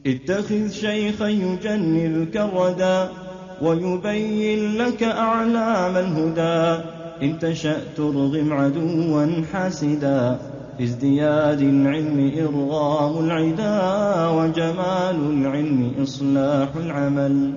اتخذ شيخا يجنلك الردى ويبين لك أعلام الهدى إن تشأ ترغم عدوا حاسدا في ازدياد العلم إرغام العدا وجمال العلم إصلاح العمل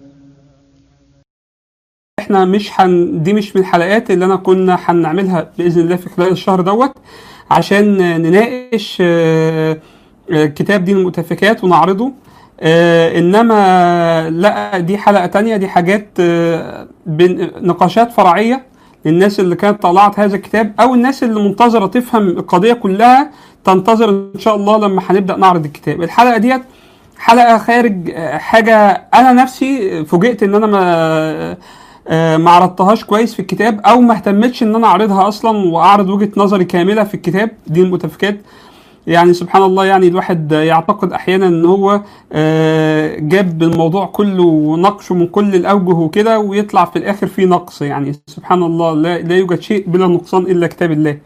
احنا مش حن دي مش من الحلقات اللي انا كنا هنعملها باذن الله في خلال الشهر دوت عشان نناقش آه، آه، كتاب دين المتفكات ونعرضه آه، انما لا دي حلقه تانية دي حاجات آه، بن- نقاشات فرعيه للناس اللي كانت طلعت هذا الكتاب او الناس اللي منتظره تفهم القضيه كلها تنتظر ان شاء الله لما هنبدا نعرض الكتاب الحلقه ديت حلقه خارج آه، حاجه انا نفسي فوجئت ان انا ما آه، ما عرضتهاش كويس في الكتاب او ما اهتمتش ان انا اعرضها اصلا واعرض وجهه نظري كامله في الكتاب دي المتفكات يعني سبحان الله يعني الواحد يعتقد احيانا ان هو آه، جاب الموضوع كله ونقشه من كل الاوجه وكده ويطلع في الاخر فيه نقص يعني سبحان الله لا, لا يوجد شيء بلا نقصان الا كتاب الله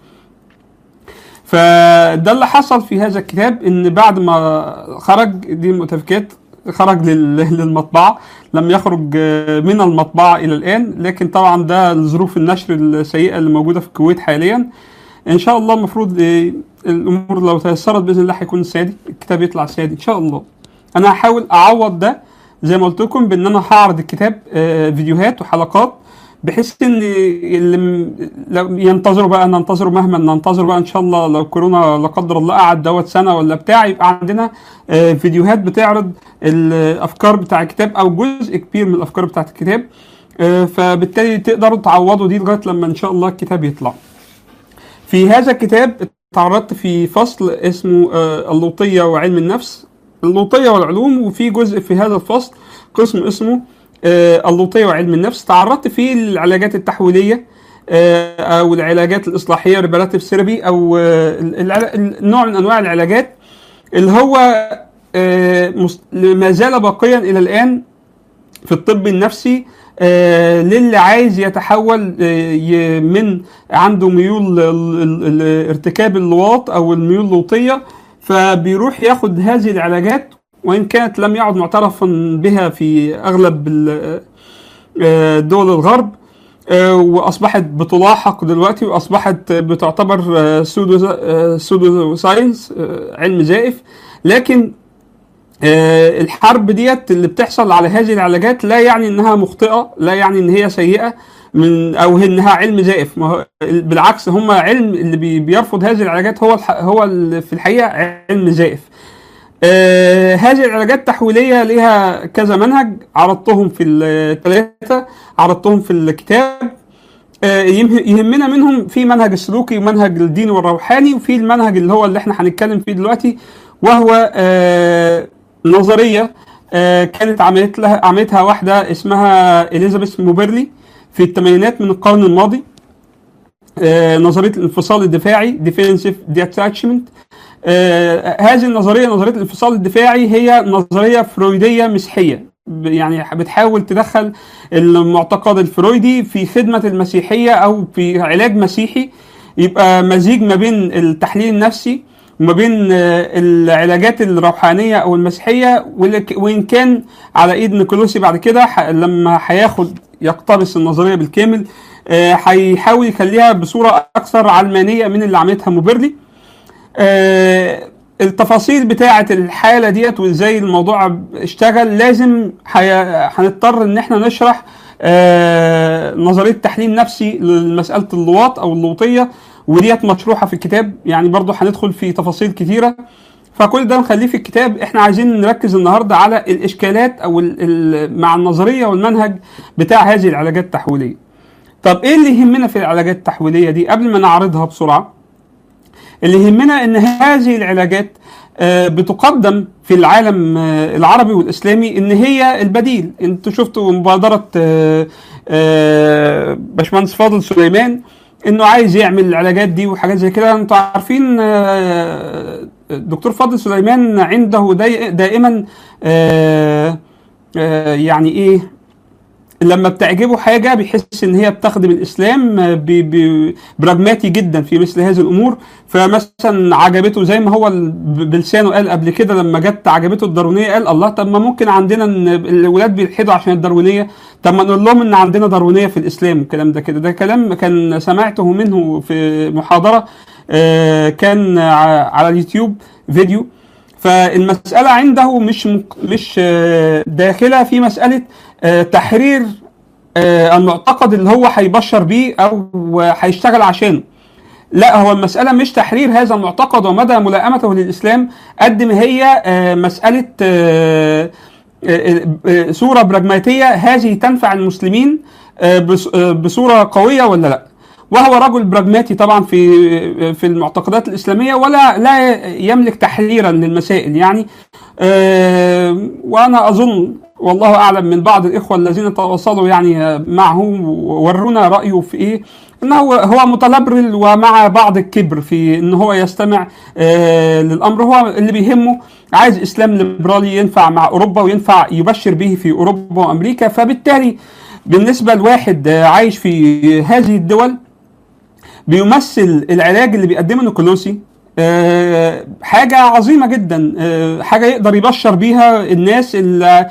فده اللي حصل في هذا الكتاب ان بعد ما خرج دي المتفكات خرج لل- للمطبعة لم يخرج آه، من المطبعة إلى الآن لكن طبعا ده لظروف النشر السيئة اللي موجودة في الكويت حاليا إن شاء الله المفروض آه، الأمور لو تيسرت بإذن الله هيكون سادي الكتاب يطلع سادي إن شاء الله أنا هحاول أعوض ده زي ما قلت لكم بإن أنا هعرض الكتاب آه، فيديوهات وحلقات بحيث ان اللي م- لو ينتظروا بقى ننتظروا مهما ننتظر بقى ان شاء الله لو كورونا لا قدر الله قعد دوت سنه ولا بتاع يبقى عندنا آه، فيديوهات بتعرض الافكار بتاع الكتاب او جزء كبير من الافكار بتاعت الكتاب آه، فبالتالي تقدروا تعوضوا دي لغايه لما ان شاء الله الكتاب يطلع. في هذا الكتاب تعرضت في فصل اسمه آه، اللوطيه وعلم النفس اللوطيه والعلوم وفي جزء في هذا الفصل قسم اسمه آه، اللوطيه وعلم النفس تعرضت فيه للعلاجات التحويليه آه، او العلاجات الاصلاحيه ريباراتيف ثيرابي او آه، العلا- النوع من انواع العلاجات اللي هو آه، مس- ما زال باقيا الى الان في الطب النفسي آه، للي عايز يتحول آه، ي- من عنده ميول ل- ل- لارتكاب اللواط او الميول اللوطيه فبيروح ياخد هذه العلاجات وان كانت لم يعد معترفا بها في اغلب ال- آه، دول الغرب آه، واصبحت بتلاحق دلوقتي واصبحت بتعتبر آه، سودو آه، سودو ساينس آه، علم زائف لكن آه، الحرب ديت اللي بتحصل على هذه العلاجات لا يعني انها مخطئه لا يعني ان هي سيئه من او انها علم زائف ما هو بالعكس هم علم اللي بي- بيرفض هذه العلاجات هو الح- هو ال- في الحقيقه علم زائف آه هذه العلاجات التحويليه ليها كذا منهج عرضتهم في الثلاثه عرضتهم في الكتاب آه، يمه- يهمنا منهم في منهج السلوكي ومنهج الديني والروحاني وفي المنهج اللي هو اللي احنا هنتكلم فيه دلوقتي وهو آه، نظريه آه، كانت عملت لها عملتها واحده اسمها اليزابيث موبرلي في الثمانينات من القرن الماضي آه، نظريه الانفصال الدفاعي ديفينسيف ديتاتشمنت هذه النظريه نظريه الانفصال الدفاعي هي نظريه فرويديه مسيحيه ب- يعني بتحاول تدخل المعتقد الفرويدي في خدمه المسيحيه او في علاج مسيحي يبقى مزيج ما بين التحليل النفسي وما بين آه، العلاجات الروحانيه او المسيحيه ولك- وان كان على ايد نيكولوسي بعد كده ح- لما هياخد يقتبس النظريه بالكامل آه، هيحاول يخليها بصوره اكثر علمانيه من اللي عملتها موبرلي آه، التفاصيل بتاعه الحاله ديت وازاي الموضوع اشتغل لازم هي- هنضطر ان احنا نشرح آه، نظريه تحليل نفسي لمساله اللواط او اللوطيه وديت مشروحه في الكتاب يعني برضو هندخل في تفاصيل كتيره فكل ده نخليه في الكتاب احنا عايزين نركز النهارده على الاشكالات او ال- ال- مع النظريه والمنهج بتاع هذه العلاجات التحويليه طب ايه اللي يهمنا في العلاجات التحويليه دي قبل ما نعرضها بسرعه اللي يهمنا ان هذه العلاجات آه، بتقدم في العالم آه، العربي والاسلامي ان هي البديل انتوا شفتوا مبادره آه، آه، باشمهندس فاضل سليمان انه عايز يعمل العلاجات دي وحاجات زي كده انتوا عارفين آه، الدكتور فاضل سليمان عنده داي- دائما آه، آه، يعني ايه لما بتعجبه حاجه بيحس ان هي بتخدم الاسلام آه، بي- بي- براجماتي جدا في مثل هذه الامور فمثلا عجبته زي ما هو ال- ب- بلسانه قال قبل كده لما جت عجبته الداروينيه قال الله طب ما ممكن عندنا ان الولاد بيلحدوا عشان الداروينيه طب ما نقول لهم ان عندنا داروينيه في الاسلام والكلام ده كده ده كلام كان سمعته منه في محاضره آه، كان ع- على اليوتيوب فيديو فالمسألة عنده مش مك- مش آه، داخلة في مسألة آه، تحرير آه، المعتقد اللي هو هيبشر بيه أو هيشتغل عشانه لا هو المسألة مش تحرير هذا المعتقد ومدى ملائمته للإسلام قد ما هي آه، مسألة آه، آه، آه، صورة براجماتية هذه تنفع المسلمين آه، بص- آه، بصورة قوية ولا لا وهو رجل براجماتي طبعا في في المعتقدات الإسلامية ولا لا يملك تحريرا للمسائل يعني آه، وأنا أظن والله أعلم من بعض الإخوة الذين تواصلوا يعني معه وورونا رأيه في إيه انه هو هو متلبرل ومع بعض الكبر في ان هو يستمع آه للامر هو اللي بيهمه عايز اسلام ليبرالي ينفع مع اوروبا وينفع يبشر به في اوروبا وامريكا فبالتالي بالنسبه لواحد آه، عايش في هذه الدول بيمثل العلاج اللي بيقدمه نيكولوسي آه، حاجة عظيمة جدا آه، حاجة يقدر يبشر بيها الناس اللي,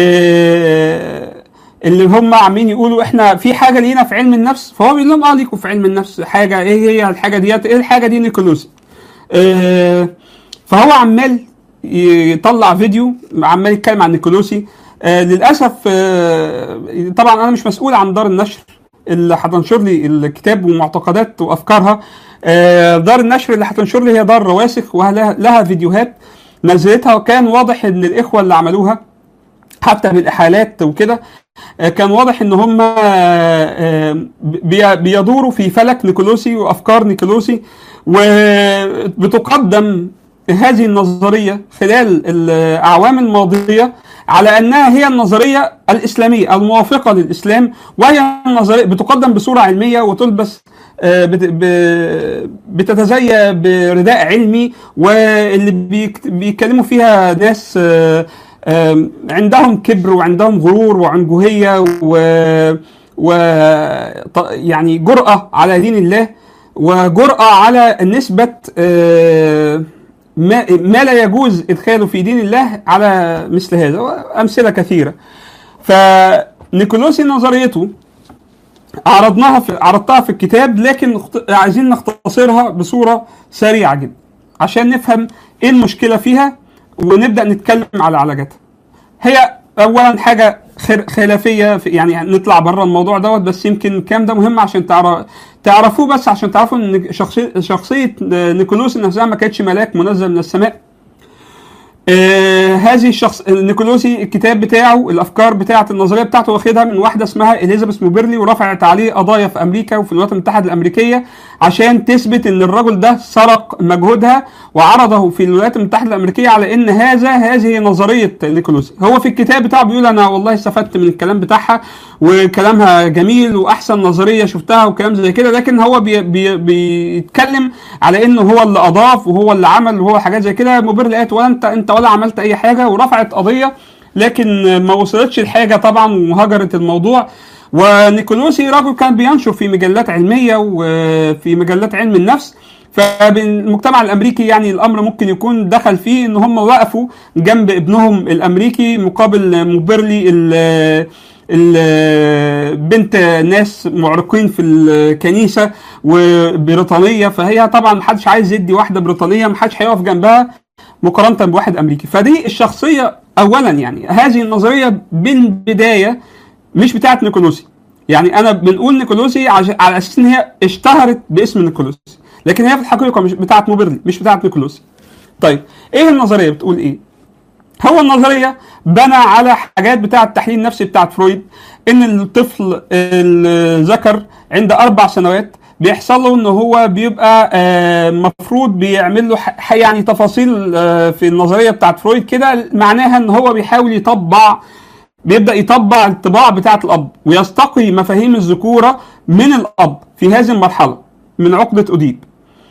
آه، اللي هم عاملين يقولوا احنا في حاجة لينا في علم النفس فهو بيقول لهم اه ليكم في علم النفس حاجة ايه هي الحاجة ديت ايه الحاجة دي نيكولوسي آه، فهو عمال يطلع فيديو عمال يتكلم عن نيكولوسي آه للاسف آه طبعا انا مش مسؤول عن دار النشر اللي هتنشر لي الكتاب ومعتقدات وافكارها آه دار النشر اللي هتنشر لي هي دار رواسخ ولها لها فيديوهات نزلتها وكان واضح ان الاخوه اللي عملوها حتى بالاحالات وكده آه، كان واضح ان هم آه، آه، بي- بيدوروا في فلك نيكولوسي وافكار نيكولوسي وبتقدم هذه النظريه خلال الاعوام الماضيه على انها هي النظريه الاسلاميه الموافقه للاسلام وهي النظريه بتقدم بصوره علميه وتلبس آه، بت- ب- بتتزيى برداء علمي واللي بيك- بيتكلموا فيها ناس آه، آم، عندهم كبر وعندهم غرور وعنجهية و, و ط- يعني جرأة على دين الله وجرأة على نسبة آه، ما, ما لا يجوز إدخاله في دين الله على مثل هذا وأمثلة كثيرة فنيكولوسي نظريته عرضناها في عرضتها في الكتاب لكن اخت- عايزين نختصرها بصورة سريعة جدا عشان نفهم ايه المشكلة فيها ونبدأ نتكلم على علاجاتها هي اولا حاجة خر- خلافية في يعني نطلع بره الموضوع دوت بس يمكن الكلام ده مهم عشان تعرف تعرفوه بس عشان تعرفوا ان شخصية شخصية نيكولوس نفسها ما كانتش ملاك منزل من السماء آه هذه الشخص نيكولوسي الكتاب بتاعه الافكار بتاعه النظريه بتاعته واخدها من واحده اسمها اليزابيث موبيرلي ورفعت عليه قضايا في امريكا وفي الولايات المتحده الامريكيه عشان تثبت ان الرجل ده سرق مجهودها وعرضه في الولايات المتحده الامريكيه على ان هذا هذه نظريه نيكولوسي هو في الكتاب بتاعه بيقول انا والله استفدت من الكلام بتاعها وكلامها جميل واحسن نظريه شفتها وكلام زي كده لكن هو بي بي بيتكلم على انه هو اللي اضاف وهو اللي عمل وهو حاجات زي كده موبيرلي قالت ولا انت انت ولا عملت اي حاجه ورفعت قضيه لكن ما وصلتش الحاجه طبعا وهجرت الموضوع ونيكولوسي راجل كان بينشر في مجلات علميه وفي مجلات علم النفس فالمجتمع الامريكي يعني الامر ممكن يكون دخل فيه ان هم وقفوا جنب ابنهم الامريكي مقابل موبيرلي ال- ال- بنت ناس معرقين في الكنيسه وبريطانيه فهي طبعا محدش عايز يدي واحده بريطانيه محدش هيقف جنبها مقارنه بواحد امريكي فدي الشخصيه اولا يعني هذه النظريه بالبدايه مش بتاعت نيكولوسي يعني انا بنقول نيكولوسي عش- على اساس ان هي اشتهرت باسم نيكولوسي لكن هي في الحقيقه مش بتاعت موبيرلي مش بتاعت نيكولوسي طيب ايه النظريه بتقول ايه هو النظريه بنى على حاجات بتاعه التحليل النفسي بتاعه فرويد ان الطفل الذكر عند اربع سنوات بيحصل له ان هو بيبقى آه، مفروض بيعمل له ح- يعني تفاصيل آه، في النظريه بتاعه فرويد كده معناها ان هو بيحاول يطبع بيبدا يطبع الطباع بتاعه الاب ويستقي مفاهيم الذكوره من الاب في هذه المرحله من عقده اوديب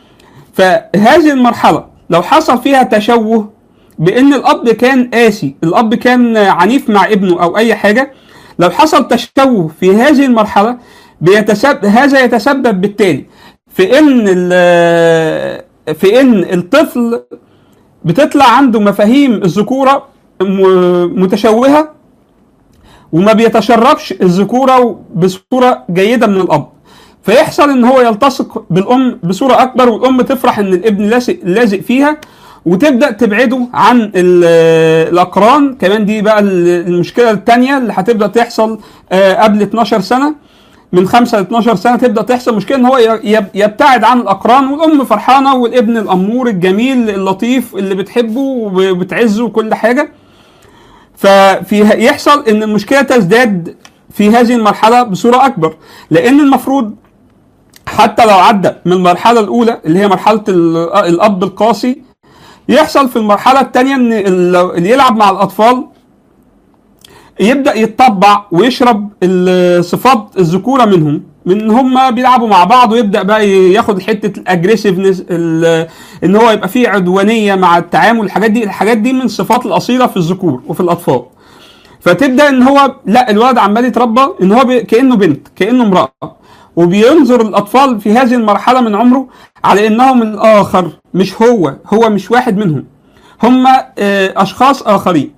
فهذه المرحله لو حصل فيها تشوه بان الاب كان قاسي الاب كان عنيف مع ابنه او اي حاجه لو حصل تشوه في هذه المرحله بيتسبب هذا يتسبب بالتالي في ان ال- في ان الطفل بتطلع عنده مفاهيم الذكوره م- متشوهه وما بيتشربش الذكوره بصوره جيده من الاب فيحصل ان هو يلتصق بالام بصوره اكبر والام تفرح ان الابن لازق لازق فيها وتبدا تبعده عن ال- الاقران كمان دي بقى ال- المشكله الثانيه اللي هتبدا تحصل آه، قبل 12 سنه من 5 ل 12 سنه تبدا تحصل مشكله ان هو ي- يب- يبتعد عن الاقران والام فرحانه والابن الامور الجميل اللطيف اللي بتحبه وبتعزه وكل حاجه ففي يحصل ان المشكله تزداد في هذه المرحله بصوره اكبر لان المفروض حتى لو عدى من المرحله الاولى اللي هي مرحله ال- الاب القاسي يحصل في المرحله الثانيه ان ال- اللي يلعب مع الاطفال يبدا يتطبع ويشرب ال- صفات الذكوره منهم من ان هم بيلعبوا مع بعض ويبدا بقى ياخد حته الاجريسيفنس ان هو يبقى فيه عدوانيه مع التعامل الحاجات دي الحاجات دي من الصفات الاصيله في الذكور وفي الاطفال فتبدا ان هو لا الولد عمال يتربى ان هو بي كانه بنت كانه امراه وبينظر الاطفال في هذه المرحله من عمره على انهم الاخر مش هو هو مش واحد منهم هم آه، اشخاص اخرين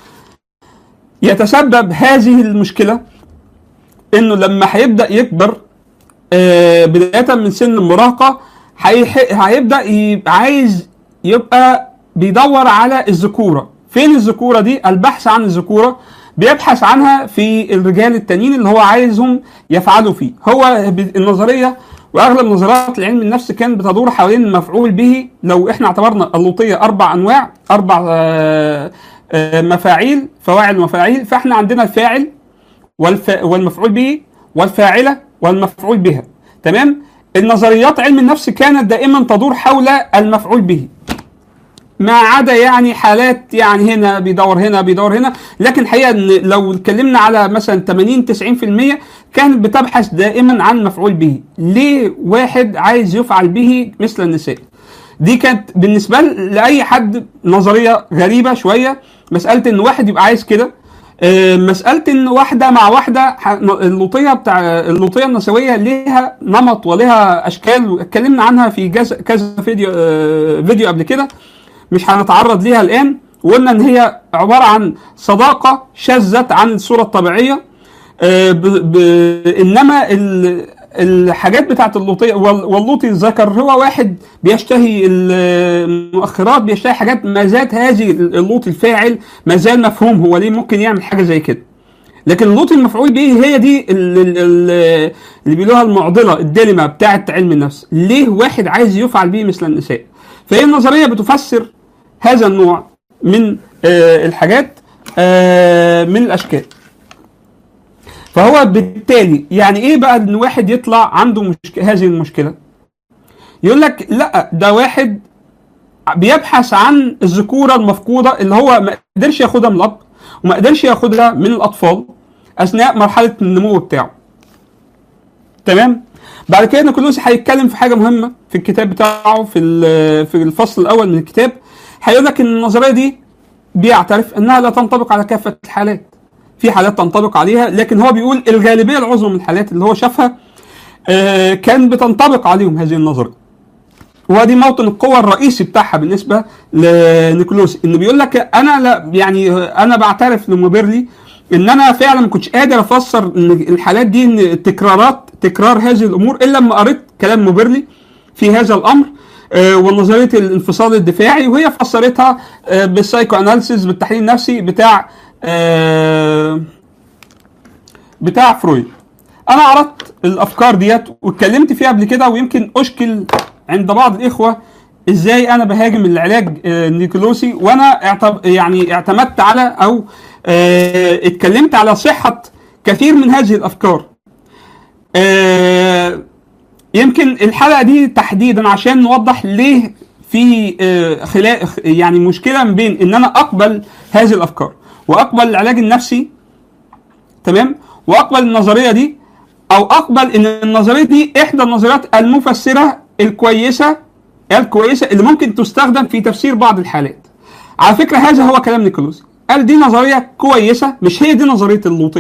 يتسبب هذه المشكله انه لما هيبدا يكبر آه، بدايه من سن المراهقه هيح- هيبدا يبقى عايز يبقى بيدور على الذكوره فين الذكوره دي البحث عن الذكوره بيبحث عنها في الرجال التانيين اللي هو عايزهم يفعلوا فيه هو ب- النظريه واغلب نظريات العلم النفس كانت بتدور حوالين المفعول به لو احنا اعتبرنا اللوطيه اربع انواع اربع آه، آه، مفاعيل فواعل ومفاعيل فاحنا عندنا الفاعل والف... والمفعول به والفاعله والمفعول بها تمام النظريات علم النفس كانت دائما تدور حول المفعول به ما عدا يعني حالات يعني هنا بيدور هنا بيدور هنا لكن الحقيقه ان لو اتكلمنا على مثلا 80 90% كانت بتبحث دائما عن مفعول به ليه واحد عايز يفعل به مثل النساء دي كانت بالنسبه لاي حد نظريه غريبه شويه مساله ان واحد يبقى عايز كده آه، مساله ان واحده مع واحده ح- اللوطيه بتاع اللوطيه النسويه ليها نمط ولها اشكال اتكلمنا عنها في كذا كذا فيديو آه، فيديو قبل كده مش هنتعرض ليها الان وقلنا ان هي عباره عن صداقه شذت عن الصوره الطبيعيه آه، ب... ب... انما ال... الحاجات بتاعت اللوطيه وال- واللوطي الذكر هو واحد بيشتهي المؤخرات بيشتهي حاجات ما زالت هذه اللوطي الفاعل ما زال مفهوم هو ليه ممكن يعمل حاجه زي كده لكن اللوطي المفعول به هي دي ال- ال- ال- اللي بيقولوها المعضله الدلمه بتاعت علم النفس ليه واحد عايز يفعل به مثل النساء فهي النظريه بتفسر هذا النوع من آه، الحاجات آه، من الاشكال فهو بالتالي يعني ايه بقى ان واحد يطلع عنده مشك... هذه المشكله يقول لك لا ده واحد بيبحث عن الذكوره المفقوده اللي هو ما قدرش ياخدها من الاب وما قدرش ياخدها من الاطفال اثناء مرحله النمو بتاعه تمام بعد كده نيكولوس هيتكلم في حاجه مهمه في الكتاب بتاعه في ال- في الفصل الاول من الكتاب هيقول لك ان النظريه دي بيعترف انها لا تنطبق على كافه الحالات في حالات تنطبق عليها لكن هو بيقول الغالبيه العظمى من الحالات اللي هو شافها آه، كان بتنطبق عليهم هذه النظريه ودي موطن القوة الرئيسي بتاعها بالنسبة لنيكولوس انه بيقول لك انا لا يعني انا بعترف لموبيرلي ان انا فعلا ما كنتش قادر افسر ان الحالات دي ان تكرارات تكرار هذه الامور الا لما قريت كلام موبيرلي في هذا الامر آه، ونظريه الانفصال الدفاعي وهي فسرتها آه، بالسايكو اناليسيس بالتحليل النفسي بتاع آه، بتاع فرويد انا عرضت الافكار ديت واتكلمت فيها قبل كده ويمكن اشكل عند بعض الاخوه ازاي انا بهاجم العلاج آه، النيكولوسي وانا اعتب يعني اعتمدت على او آه، اتكلمت على صحه كثير من هذه الافكار آه، يمكن الحلقه دي تحديدا عشان نوضح ليه في آه، خلاف يعني مشكله ما بين ان انا اقبل هذه الافكار واقبل العلاج النفسي تمام واقبل النظريه دي او اقبل ان النظريه دي احدى النظريات المفسره الكويسه الكويسه اللي ممكن تستخدم في تفسير بعض الحالات على فكره هذا هو كلام نيكولوس قال دي نظريه كويسه مش هي دي نظريه اللوطيه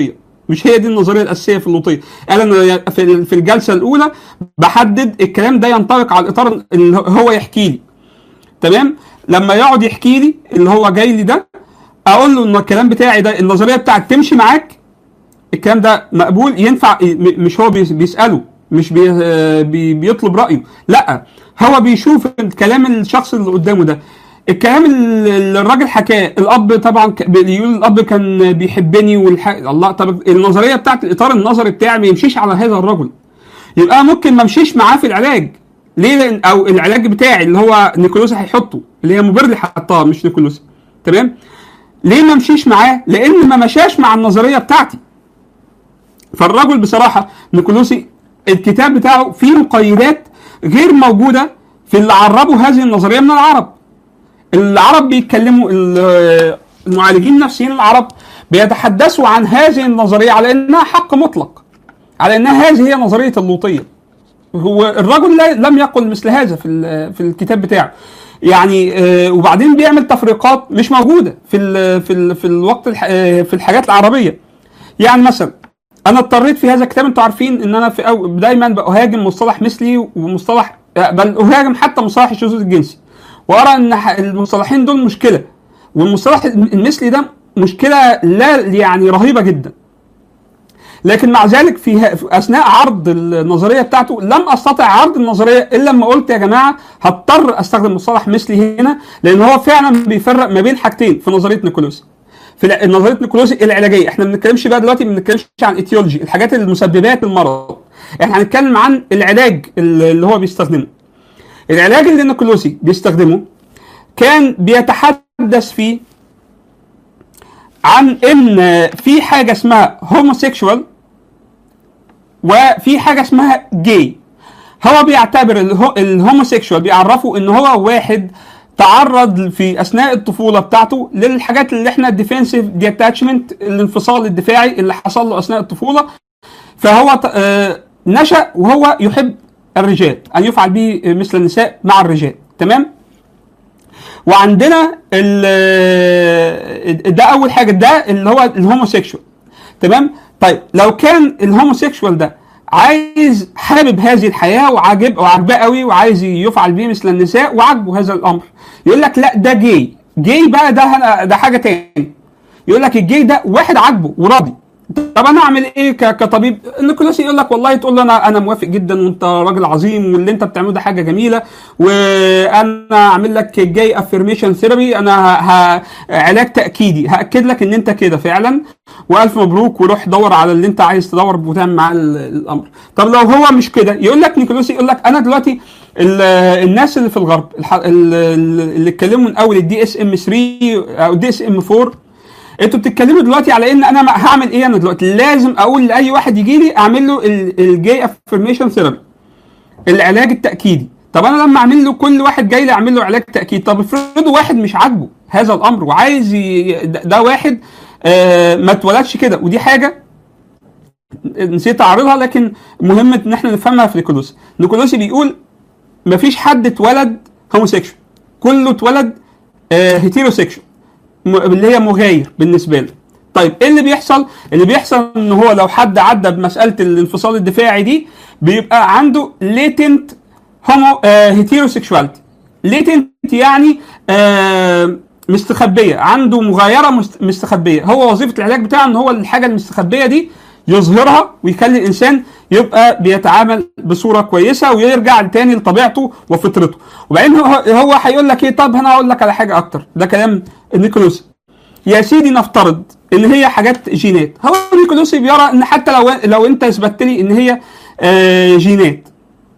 مش هي دي النظريه الاساسيه في اللوطيه قال انا في في الجلسه الاولى بحدد الكلام ده ينطبق على الاطار اللي هو يحكي لي تمام لما يقعد يحكي لي اللي هو جاي لي ده اقول له ان الكلام بتاعي ده النظريه بتاعك تمشي معاك الكلام ده مقبول ينفع م- مش هو بيس- بيساله مش بي بي بيطلب رايه لا هو بيشوف الكلام الشخص اللي قدامه ده الكلام اللي الراجل حكاه الاب طبعا ك- بيقول الاب كان بيحبني والح... الله طب النظريه بتاعت الاطار النظري بتاعي ما يمشيش على هذا الرجل يبقى ممكن ما امشيش معاه في العلاج ليه لأن او العلاج بتاعي اللي هو نيكولوسي هيحطه اللي هي مبرلي حطها مش نيكولوسي تمام ليه ما امشيش معاه لان ما مشاش مع النظريه بتاعتي فالرجل بصراحه نيكولوسي الكتاب بتاعه فيه مقيدات غير موجوده في اللي عربوا هذه النظريه من العرب العرب بيتكلموا ال- المعالجين النفسيين العرب بيتحدثوا عن هذه النظريه على انها حق مطلق على انها هذه هي نظريه اللوطيه هو الرجل لا لم يقل مثل هذا في ال- في الكتاب بتاعه يعني آه، وبعدين بيعمل تفريقات مش موجوده في ال في ال في الوقت الح- آه، في الحاجات العربيه يعني مثلا انا اضطريت في هذا الكتاب انتوا عارفين ان انا في أو دايما بهاجم مصطلح مثلي ومصطلح بل اهاجم حتى مصطلح الشذوذ الجنسي وارى ان ح- المصطلحين دول مشكله والمصطلح المثلي ده مشكله لا يعني رهيبه جدا لكن مع ذلك في ه- في اثناء عرض النظريه بتاعته لم استطع عرض النظريه الا لما قلت يا جماعه هضطر استخدم مصطلح مثلي هنا لان هو فعلا بيفرق ما بين حاجتين في نظريه نيكولوسي في الع- نظريه نيكولوسي العلاجيه احنا ما بنتكلمش بقى دلوقتي ما بنتكلمش عن ايتيولوجي الحاجات المسببات المرض احنا هنتكلم عن العلاج اللي هو بيستخدمه العلاج اللي نيكولوسي بيستخدمه كان بيتحدث فيه عن ان في حاجه اسمها هوموسيكشوال وفي حاجه اسمها جاي هو بيعتبر الهو- الهوموسيكشوال بيعرفه ان هو واحد تعرض في اثناء الطفوله بتاعته للحاجات اللي احنا الديفنسيف ديتاتشمنت الانفصال الدفاعي اللي حصل له اثناء الطفوله فهو ت- آه، نشا وهو يحب الرجال ان يفعل به مثل النساء مع الرجال تمام وعندنا ال- ده اول حاجه ده اللي هو الهوموسيكشوال تمام طيب لو كان الهوموسيكشوال ده عايز حابب هذه الحياه وعاجب وعاجباه قوي وعايز يفعل به مثل النساء وعاجبه هذا الامر يقول لك لا ده جاي جاي بقى ده هن- ده حاجه تاني يقول لك الجاي ده واحد عاجبه وراضي طب انا اعمل ايه ك- كطبيب نيكولاس يقول لك والله تقول له انا انا موافق جدا وانت راجل عظيم واللي انت بتعمله ده حاجه جميله وانا اعمل لك جاي افirmation ثيرابي انا ه... ه... علاج تاكيدي هاكد لك ان انت كده فعلا والف مبروك وروح دور على اللي انت عايز تدور وتعمل معاه ال- الامر طب لو هو مش كده يقول لك نيكولاس يقول لك انا دلوقتي ال- الناس اللي في الغرب الح... ال- ال- اللي اتكلموا من اول الدي اس ام 3 او الدي اس ام 4 انتوا بتتكلموا دلوقتي على ان انا ما- هعمل ايه انا دلوقتي لازم اقول لاي واحد يجي لي اعمل له الجاي افirmation ثيرابي العلاج التاكيدي طب انا لما اعمل له كل واحد جاي لي اعمل له علاج تاكيد طب افرضوا واحد مش عاجبه هذا الامر وعايز ي... ده ده واحد آه ما اتولدش كده ودي حاجه نسيت اعرضها لكن مهم ان احنا نفهمها في نيكولوسي نيكولوسي بيقول مفيش حد اتولد هوموسيكشوال كله اتولد آه هيتيروسيكشوال م- اللي هي مغاير بالنسبه له طيب ايه اللي بيحصل اللي بيحصل ان هو لو حد عدى بمساله الانفصال الدفاعي دي بيبقى عنده ليتنت هومو هيتيروسيكشواليتي ليتنت يعني آه مستخبيه عنده مغايره مست- مستخبيه هو وظيفه العلاج بتاعه ان هو الحاجه المستخبيه دي يظهرها ويخلي الانسان يبقى بيتعامل بصوره كويسه ويرجع تاني لطبيعته وفطرته وبعدين هو هو هيقول لك ايه طب انا هقول لك على حاجه اكتر ده كلام نيكولوسي يا سيدي نفترض ان هي حاجات جينات هو نيكولوسي بيرى ان حتى لو لو انت اثبتت لي ان هي آه، جينات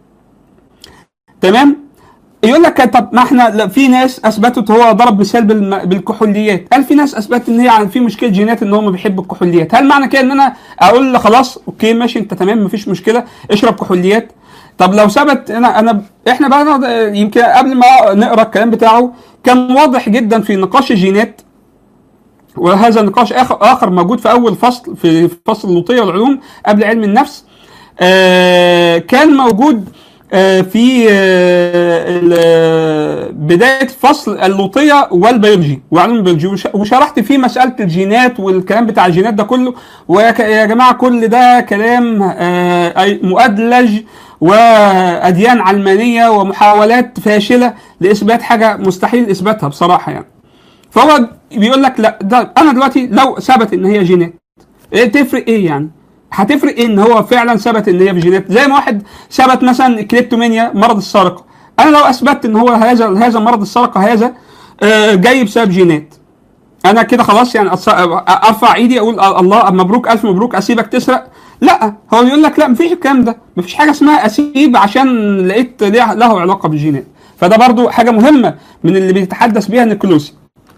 تمام يقول لك طب ما احنا لا، في ناس اثبتت هو ضرب مثال بالم- بالكحوليات هل في ناس اثبتت ان هي عن- في مشكله جينات ان هو ما بيحب الكحوليات هل معنى كده ان انا اقول له خلاص اوكي ماشي انت تمام مفيش مشكله اشرب كحوليات طب لو ثبت انا انا احنا بقى نقعد- يمكن قبل ما نقرا الكلام بتاعه كان واضح جدا في نقاش الجينات وهذا نقاش اخر اخر موجود في اول فصل في فصل اللوطيه والعلوم قبل علم النفس آه كان موجود آه، في آه، ال- بدايه فصل اللوطيه والبيولوجي وعلوم البيولوجي وش- وشرحت فيه مساله الجينات والكلام بتاع الجينات ده كله ويا ك- يا جماعه كل ده كلام آه، أي- مؤدلج واديان علمانيه ومحاولات فاشله لاثبات حاجه مستحيل اثباتها بصراحه يعني فهو بيقول لك لا ده انا دلوقتي لو ثبت ان هي جينات ايه تفرق ايه يعني؟ هتفرق ايه ان هو فعلا ثبت ان هي في جينات زي ما واحد ثبت مثلا كليبتومانيا مرض السرقه انا لو اثبتت ان هو هذا هذا مرض السرقه هذا آه، جاي بسبب جينات انا كده خلاص يعني أص- ارفع ايدي اقول الله مبروك الف مبروك اسيبك تسرق لا هو يقول لك لا مفيش الكلام ده مفيش حاجه اسمها اسيب عشان لقيت ليه- له علاقه بالجينات فده برضو حاجه مهمه من اللي بيتحدث بيها نيكولوسي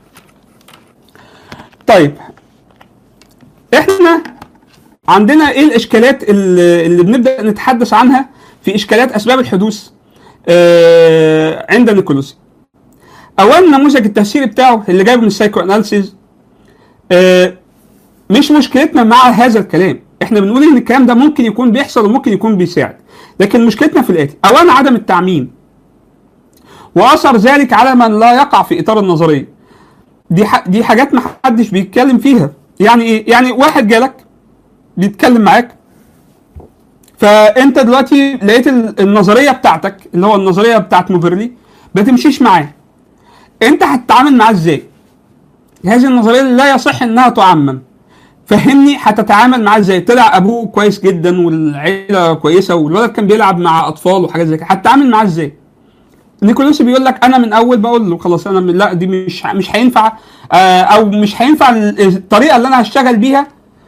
طيب احنا عندنا ايه الاشكالات اللي, اللي بنبدا نتحدث عنها في اشكالات اسباب الحدوث آه عند نيكولوسي اولا النموذج التفسيري بتاعه اللي جايبه من السايكو اناليسيز آه مش مشكلتنا مع هذا الكلام احنا بنقول ان الكلام ده ممكن يكون بيحصل وممكن يكون بيساعد لكن مشكلتنا في الاتي اولا عدم التعميم واثر ذلك على من لا يقع في اطار النظريه دي ح... دي حاجات ما حدش بيتكلم فيها يعني ايه يعني واحد جالك بيتكلم معاك فانت دلوقتي لقيت ال- النظريه بتاعتك اللي هو النظريه بتاعت موفرلي ما تمشيش معاه انت هتتعامل معاه ازاي هذه النظريه لا يصح انها تعمم فهمني هتتعامل معاه ازاي طلع ابوه كويس جدا والعيله كويسه والولد كان بيلعب مع اطفال وحاجات زي كده هتتعامل معاه ازاي نيكولوسي بيقول لك انا من اول بقول له خلاص انا من لا دي مش مش هينفع آه او مش هينفع ال- الطريقه اللي انا هشتغل بيها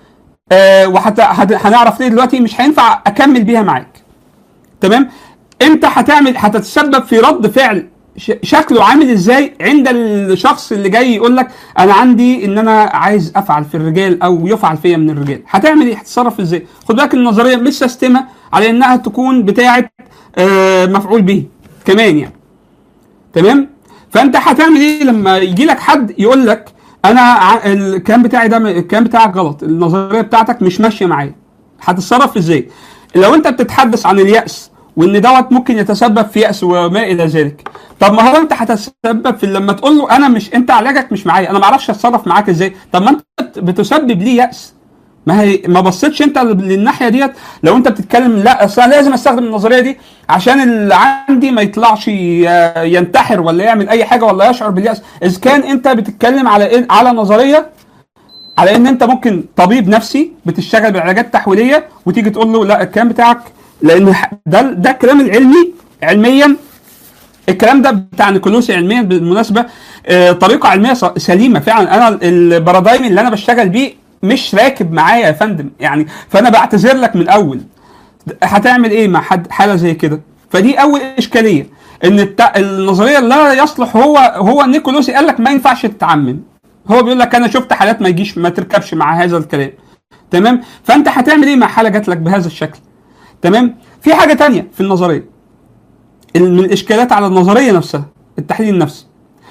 آه وحتى هت- هنعرف ليه دلوقتي مش هينفع اكمل بيها معاك تمام انت هتعمل هتتسبب في رد فعل ش- شكله عامل ازاي عند الشخص اللي جاي يقول لك انا عندي ان انا عايز افعل في الرجال او يفعل فيا من الرجال هتعمل ايه هتتصرف ازاي خد بالك النظريه مش سيستمه على انها تكون بتاعه آه مفعول به كمان يعني تمام فانت هتعمل ايه لما يجي لك حد يقول لك انا ع- الكلام بتاعي ده الكلام بتاعك غلط النظريه بتاعتك مش ماشيه معايا هتتصرف ازاي لو انت بتتحدث عن اليأس وان دوت ممكن يتسبب في يأس وما الى ذلك طب ما هو انت هتتسبب في لما تقول له انا مش انت علاجك مش معايا انا ما اعرفش اتصرف معاك ازاي طب ما انت بت- بتسبب ليه يأس ما هي ما بصيتش انت للناحيه ديت لو انت بتتكلم لا اصل أنا لازم استخدم النظريه دي عشان اللي عندي ما يطلعش ي- ينتحر ولا يعمل اي حاجه ولا يشعر باليأس اذا كان انت بتتكلم على إيه؟ على نظريه على ان انت ممكن طبيب نفسي بتشتغل بعلاجات تحويليه وتيجي تقول له لا الكلام بتاعك لان ح- ده ده الكلام العلمي علميا الكلام ده بتاع نيكولوسي علميا بالمناسبه آه، طريقه علميه ص- سليمه فعلا انا البارادايم اللي انا بشتغل بيه مش راكب معايا يا فندم يعني فانا بعتذر لك من الاول هتعمل ايه مع حد حاله زي كده فدي اول اشكاليه ان الت... النظريه لا يصلح هو هو نيكولوسي قال لك ما ينفعش تتعمم هو بيقول لك انا شفت حالات ما يجيش ما تركبش مع هذا الكلام تمام فانت هتعمل ايه مع حاله جات لك بهذا الشكل تمام في حاجه تانية في النظريه ال- من الاشكالات على النظريه نفسها التحليل النفسي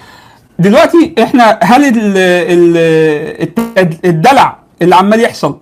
دلوقتي احنا هل ال ال الت- الدلع اللي عمال يحصل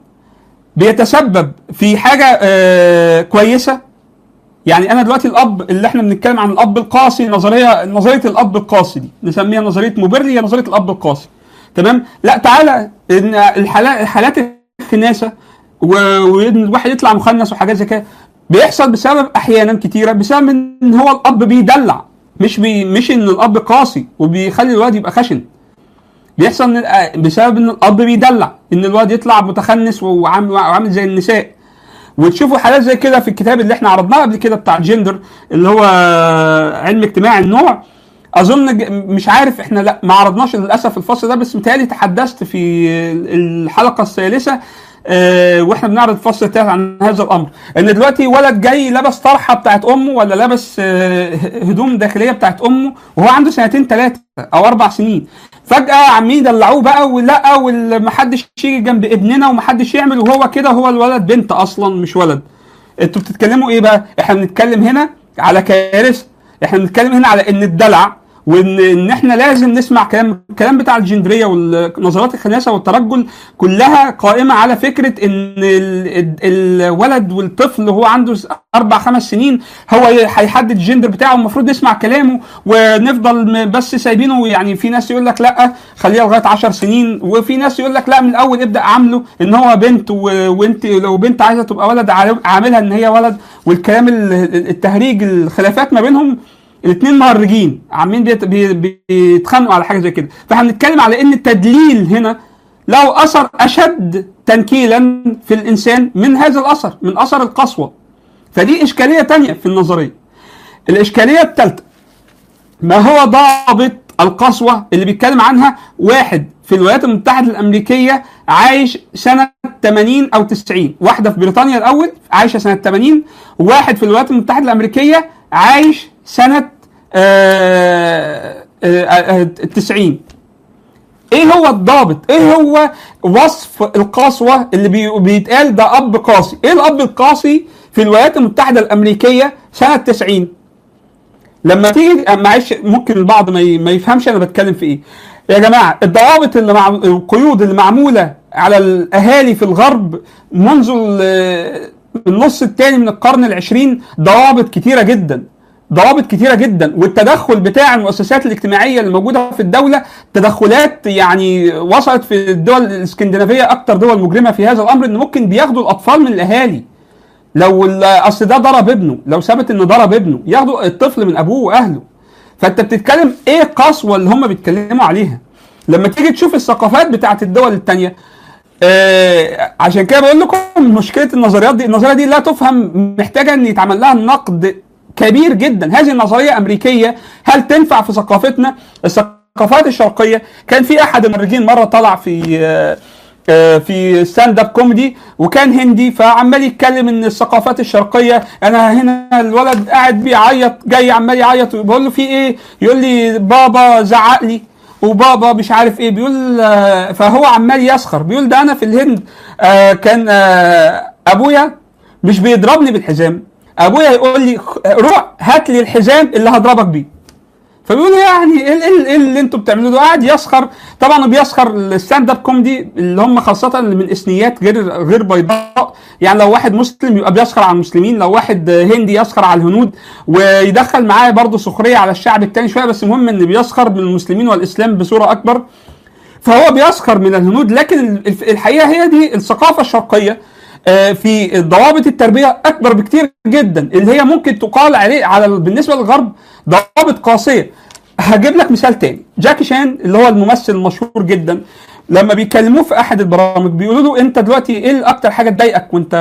بيتسبب في حاجه آه كويسه يعني انا دلوقتي الاب اللي احنا بنتكلم عن الاب القاسي نظريه نظريه الاب القاسي دي نسميها نظريه موبرلي هي نظريه الاب القاسي تمام لا تعالى ان الحالات حالات الخناسه و- وان الواحد يطلع مخنث وحاجات زي كده بيحصل بسبب احيانا كتيره بسبب ان هو الاب بيدلع مش بي مش ان الاب قاسي وبيخلي الواد يبقى خشن بيحصل إن الأ- بسبب ان الاب بيدلع ان الواد يطلع متخنث وعامل وعامل زي النساء وتشوفوا حالات زي كده في الكتاب اللي احنا عرضناه قبل كده بتاع الجندر اللي هو علم اجتماع النوع اظن ج- مش عارف احنا لا ما عرضناش للاسف الفصل ده بس متهيألي تحدثت في الحلقه الثالثه آه، واحنا بنعرض الفصل الثالث عن هذا الامر ان دلوقتي ولد جاي لابس طرحه بتاعت امه ولا لابس آه، هدوم داخليه بتاعت امه وهو عنده سنتين ثلاثه او اربع سنين فجاه عمالين يدلعوه بقى ولا ومحدش يجي جنب ابننا ومحدش يعمل وهو كده هو الولد بنت اصلا مش ولد انتوا بتتكلموا ايه بقى احنا بنتكلم هنا على كارثه احنا بنتكلم هنا على ان الدلع وان ان احنا لازم نسمع كلام الكلام بتاع الجندريه والنظريات الخناسه والترجل كلها قائمه على فكره ان ال- ال- الولد والطفل وهو عنده اربع خمس سنين هو هيحدد الجندر بتاعه المفروض نسمع كلامه ونفضل م- بس سايبينه يعني في ناس يقول لك لا خليها لغايه 10 سنين وفي ناس يقول لك لا من الاول ابدا عامله ان هو بنت و- وانت لو بنت عايزه تبقى ولد عا- عاملها ان هي ولد والكلام ال- التهريج الخلافات ما بينهم الاثنين مهرجين عاملين بيت- بي- بيتخانقوا على حاجه زي كده فاحنا بنتكلم على ان التدليل هنا له اثر اشد تنكيلا في الانسان من هذا الاثر من اثر القسوه فدي اشكاليه تانية في النظريه الاشكاليه الثالثه ما هو ضابط القسوه اللي بيتكلم عنها واحد في الولايات المتحده الامريكيه عايش سنه 80 او 90 واحده في بريطانيا الاول عايشه سنه 80 وواحد في الولايات المتحده الامريكيه عايش سنه آه، آه، آه، 90 ايه هو الضابط ايه هو وصف القسوه اللي بي- بيتقال ده اب قاسي ايه الاب القاسي في الولايات المتحده الامريكيه سنه 90 لما تيجي معلش ممكن البعض ما ي- ما يفهمش انا بتكلم في ايه يا جماعه الضوابط اللي مع القيود اللي معموله على الاهالي في الغرب منذ ال- النص الثاني من القرن العشرين ضوابط كتيره جدا ضوابط كتيره جدا والتدخل بتاع المؤسسات الاجتماعيه اللي موجوده في الدوله تدخلات يعني وصلت في الدول الاسكندنافيه اكتر دول مجرمه في هذا الامر ان ممكن بياخدوا الاطفال من الاهالي لو ال- اصل ده ضرب ابنه لو ثبت ان ضرب ابنه ياخدوا الطفل من ابوه واهله فانت بتتكلم ايه القسوه اللي هم بيتكلموا عليها لما تيجي تشوف الثقافات بتاعت الدول التانية آه عشان كده بقول لكم مشكله النظريات دي النظريه دي لا تفهم محتاجه ان يتعمل لها نقد كبير جدا هذه النظريه امريكيه هل تنفع في ثقافتنا الثقافات الشرقيه كان في احد المخرجين مره طلع في آه آه، في ستاند اب كوميدي وكان هندي فعمال يتكلم ان الثقافات الشرقيه انا هنا الولد قاعد بيعيط جاي عمال يعيط بقول له في ايه يقول لي بابا زعق لي وبابا مش عارف ايه بيقول آه، فهو عمال يسخر بيقول ده انا في الهند آه، كان آه، ابويا مش بيضربني بالحزام ابويا يقول لي خ- روح هات لي الحزام اللي هضربك بيه فبيقول يعني ايه ايه ايه اللي انتوا بتعملوه ده قاعد يسخر طبعا بيسخر الستاند اب كوميدي اللي هم خاصه اللي من اثنيات غير غير بيضاء يعني لو واحد مسلم يبقى بيسخر على المسلمين لو واحد هندي يسخر على الهنود ويدخل معاه برضه سخريه على الشعب التاني شويه بس المهم ان بيسخر من المسلمين والاسلام بصوره اكبر فهو بيسخر من الهنود لكن الف- الحقيقه هي دي الثقافه الشرقيه آه، في ضوابط التربيه اكبر بكتير جدا اللي هي ممكن تقال عليه على بالنسبه للغرب ضوابط قاسيه هجيب لك مثال تاني جاكي شان اللي هو الممثل المشهور جدا لما بيكلموه في احد البرامج بيقولوا له انت دلوقتي ايه اكتر حاجه تضايقك وانت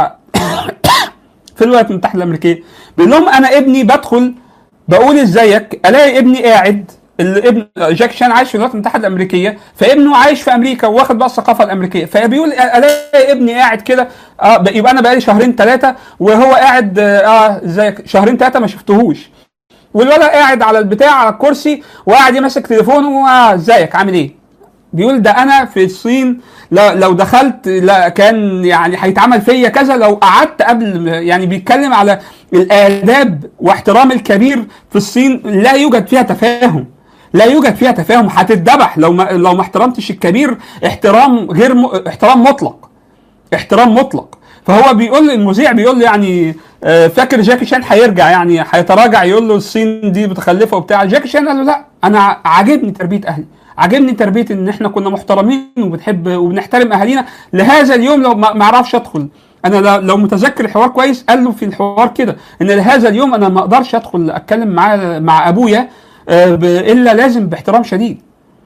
في الولايات المتحده الامريكيه بيقول لهم انا ابني بدخل بقول ازيك الاقي ابني قاعد الابن جاك شان عايش في الولايات المتحده الامريكيه فابنه عايش في امريكا واخد بقى الثقافه الامريكيه فبيقول الاقي ابني قاعد كده اه ب- يبقى انا بقالي شهرين ثلاثه وهو قاعد اه ازيك شهرين ثلاثه ما شفتهوش والولد قاعد على البتاع على الكرسي وقاعد يمسك تليفونه اه ازيك عامل ايه بيقول ده انا في الصين لا لو دخلت لا كان يعني هيتعمل فيا كذا لو قعدت قبل يعني بيتكلم على الاداب واحترام الكبير في الصين لا يوجد فيها تفاهم لا يوجد فيها تفاهم هتتذبح لو ما لو ما احترمتش الكبير احترام غير م... احترام مطلق احترام مطلق فهو بيقول المذيع بيقول له يعني آه، فاكر جاكي شان هيرجع يعني هيتراجع يقول له الصين دي متخلفه وبتاع جاكي شان قال له لا انا عاجبني تربيه اهلي عاجبني تربيه ان احنا كنا محترمين وبنحب وبنحترم اهالينا لهذا اليوم لو ما ما اعرفش ادخل انا لو- لو متذكر الحوار كويس قال له في الحوار كده ان لهذا اليوم انا ما اقدرش ادخل اتكلم مع مع ابويا آه، ب- الا لازم باحترام شديد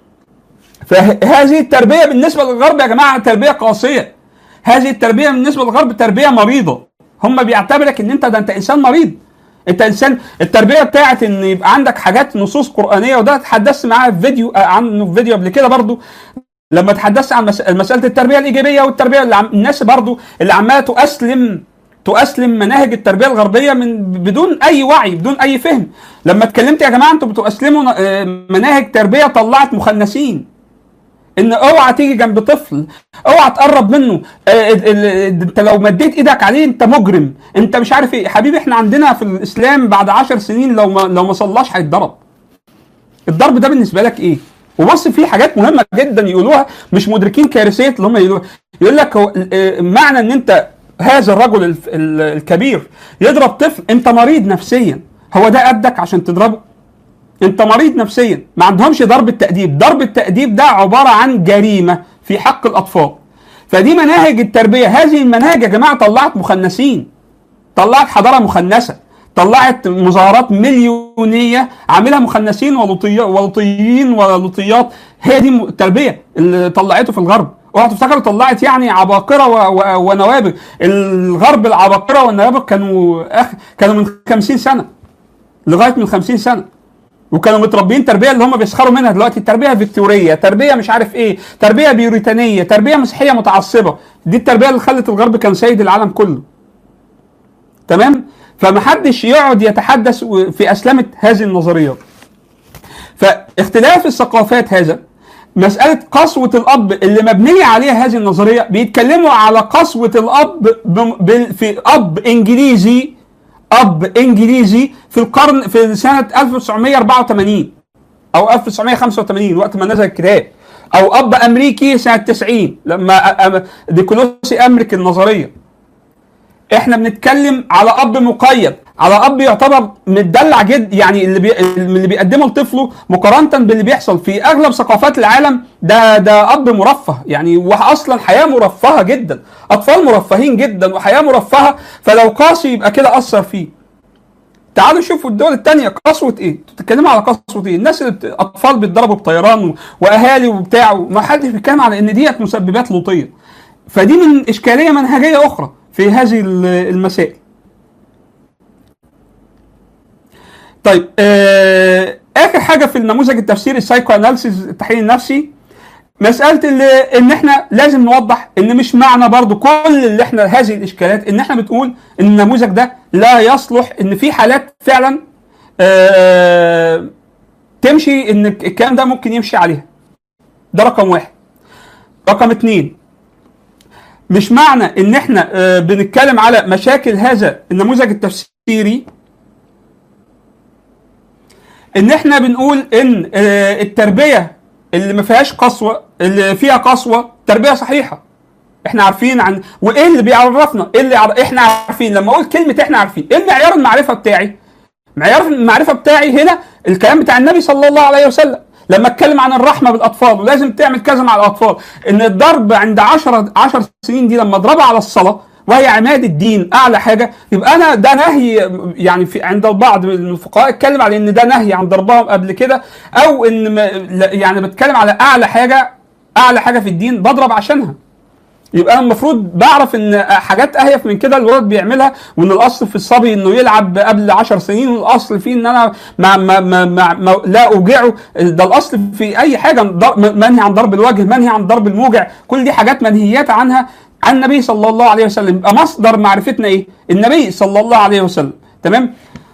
فهذه التربيه بالنسبه للغرب يا جماعه تربيه قاسيه هذه التربيه بالنسبه للغرب تربيه مريضه هم بيعتبرك ان انت ده انت انسان مريض انت انسان التربيه بتاعت ان يبقى عندك حاجات نصوص قرانيه وده اتحدثت معاه في فيديو آه، عنه في فيديو قبل كده برضو لما تحدثت عن مس- مساله التربيه الايجابيه والتربيه اللي عم... الناس برضو اللي عماله تؤسلم تؤسلم مناهج التربيه الغربيه من بدون اي وعي بدون اي فهم لما اتكلمت يا جماعه انتوا بتؤسلموا آه، مناهج تربيه طلعت مخنثين ان اوعى تيجي جنب طفل اوعى تقرب منه آه، ال- ال- انت لو مديت ايدك عليه انت مجرم انت مش عارف ايه حبيبي احنا عندنا في الاسلام بعد عشر سنين لو ما لو ما صلاش هيتضرب الضرب ده بالنسبه لك ايه وبص في حاجات مهمه جدا يقولوها مش مدركين كارثيه اللي هم يقولوها يقول لك هو آه، معنى ان انت هذا الرجل الف- ال- الكبير يضرب طفل انت مريض نفسيا هو ده قدك عشان تضربه انت مريض نفسيا ما عندهمش ضرب التأديب ضرب التأديب ده عبارة عن جريمة في حق الأطفال فدي مناهج التربية هذه المناهج يا جماعة طلعت مخنثين طلعت حضارة مخنثة طلعت مظاهرات مليونية عاملها مخنثين ولطي- ولطيين ولطيات هي دي التربية اللي طلعته في الغرب اوعى تفتكروا طلعت يعني عباقرة و- و- ونوابغ الغرب العباقرة والنوابغ كانوا أخ... كانوا من 50 سنة لغاية من 50 سنة وكانوا متربيين تربيه اللي هم بيسخروا منها دلوقتي تربيه فيكتوريه تربيه مش عارف ايه تربيه بيوريتانيه تربيه مسيحيه متعصبه دي التربيه اللي خلت الغرب كان سيد العالم كله تمام فمحدش يقعد يتحدث في اسلمه هذه النظريات فاختلاف الثقافات هذا مسألة قسوة الأب اللي مبنية عليها هذه النظرية بيتكلموا على قسوة الأب بم- بال- في أب إنجليزي أب إنجليزي في القرن في سنة 1984 أو 1985 وقت ما نزل الكتاب أو أب أمريكي سنة 90 لما أ- أ- ديكولوسي أمريك النظرية احنا بنتكلم على اب مقيد على اب يعتبر متدلع جد يعني اللي بي... اللي بيقدمه لطفله مقارنه باللي بيحصل في اغلب ثقافات العالم ده ده اب مرفه يعني واصلا حياه مرفهه جدا اطفال مرفهين جدا وحياه مرفهه فلو قاسي يبقى كده اثر فيه تعالوا شوفوا الدول التانية قسوة ايه؟ انتوا بتتكلموا على قسوة ايه؟ الناس اللي بت... اطفال بيتضربوا بطيران و... واهالي وبتاع ما حدش بيتكلم على ان ديت مسببات لوطية. فدي من اشكالية منهجية اخرى في هذه ال- المسائل. طيب آه اخر حاجة في النموذج التفسيري السايكو اناليسيس التحليل النفسي مسألة اللي ان احنا لازم نوضح ان مش معنى برضو كل اللي احنا هذه الاشكالات ان احنا بتقول ان النموذج ده لا يصلح ان في حالات فعلا آه تمشي ان الكلام ده ممكن يمشي عليها ده رقم واحد رقم اتنين مش معنى ان احنا آه بنتكلم على مشاكل هذا النموذج التفسيري ان احنا بنقول ان آه، التربيه اللي ما فيهاش قسوه اللي فيها قسوه تربيه صحيحه احنا عارفين عن وايه اللي بيعرفنا ايه اللي عر... احنا عارفين لما اقول كلمه احنا عارفين ايه معيار المعرفه بتاعي معيار المعرفه بتاعي هنا الكلام بتاع النبي صلى الله عليه وسلم لما اتكلم عن الرحمه بالاطفال ولازم تعمل كذا مع الاطفال ان الضرب عند 10 10 سنين دي لما اضربها على الصلاه وهي عماد الدين اعلى حاجه يبقى انا ده نهي يعني في عند البعض من الفقهاء اتكلم على ان ده نهي عن ضربهم قبل كده او ان ما لا- يعني بتكلم على اعلى حاجه اعلى حاجه في الدين بضرب عشانها يبقى انا المفروض بعرف ان حاجات اهيف من كده الولد بيعملها وان الاصل في الصبي انه يلعب قبل 10 سنين والاصل فيه ان انا ما ما ما ما ما لا اوجعه ده الاصل في اي حاجه ضر- منهي عن ضرب الوجه منهي عن ضرب الموجع كل دي حاجات منهيات عنها عن النبي صلى الله عليه وسلم يبقى مصدر معرفتنا ايه النبي صلى الله عليه وسلم تمام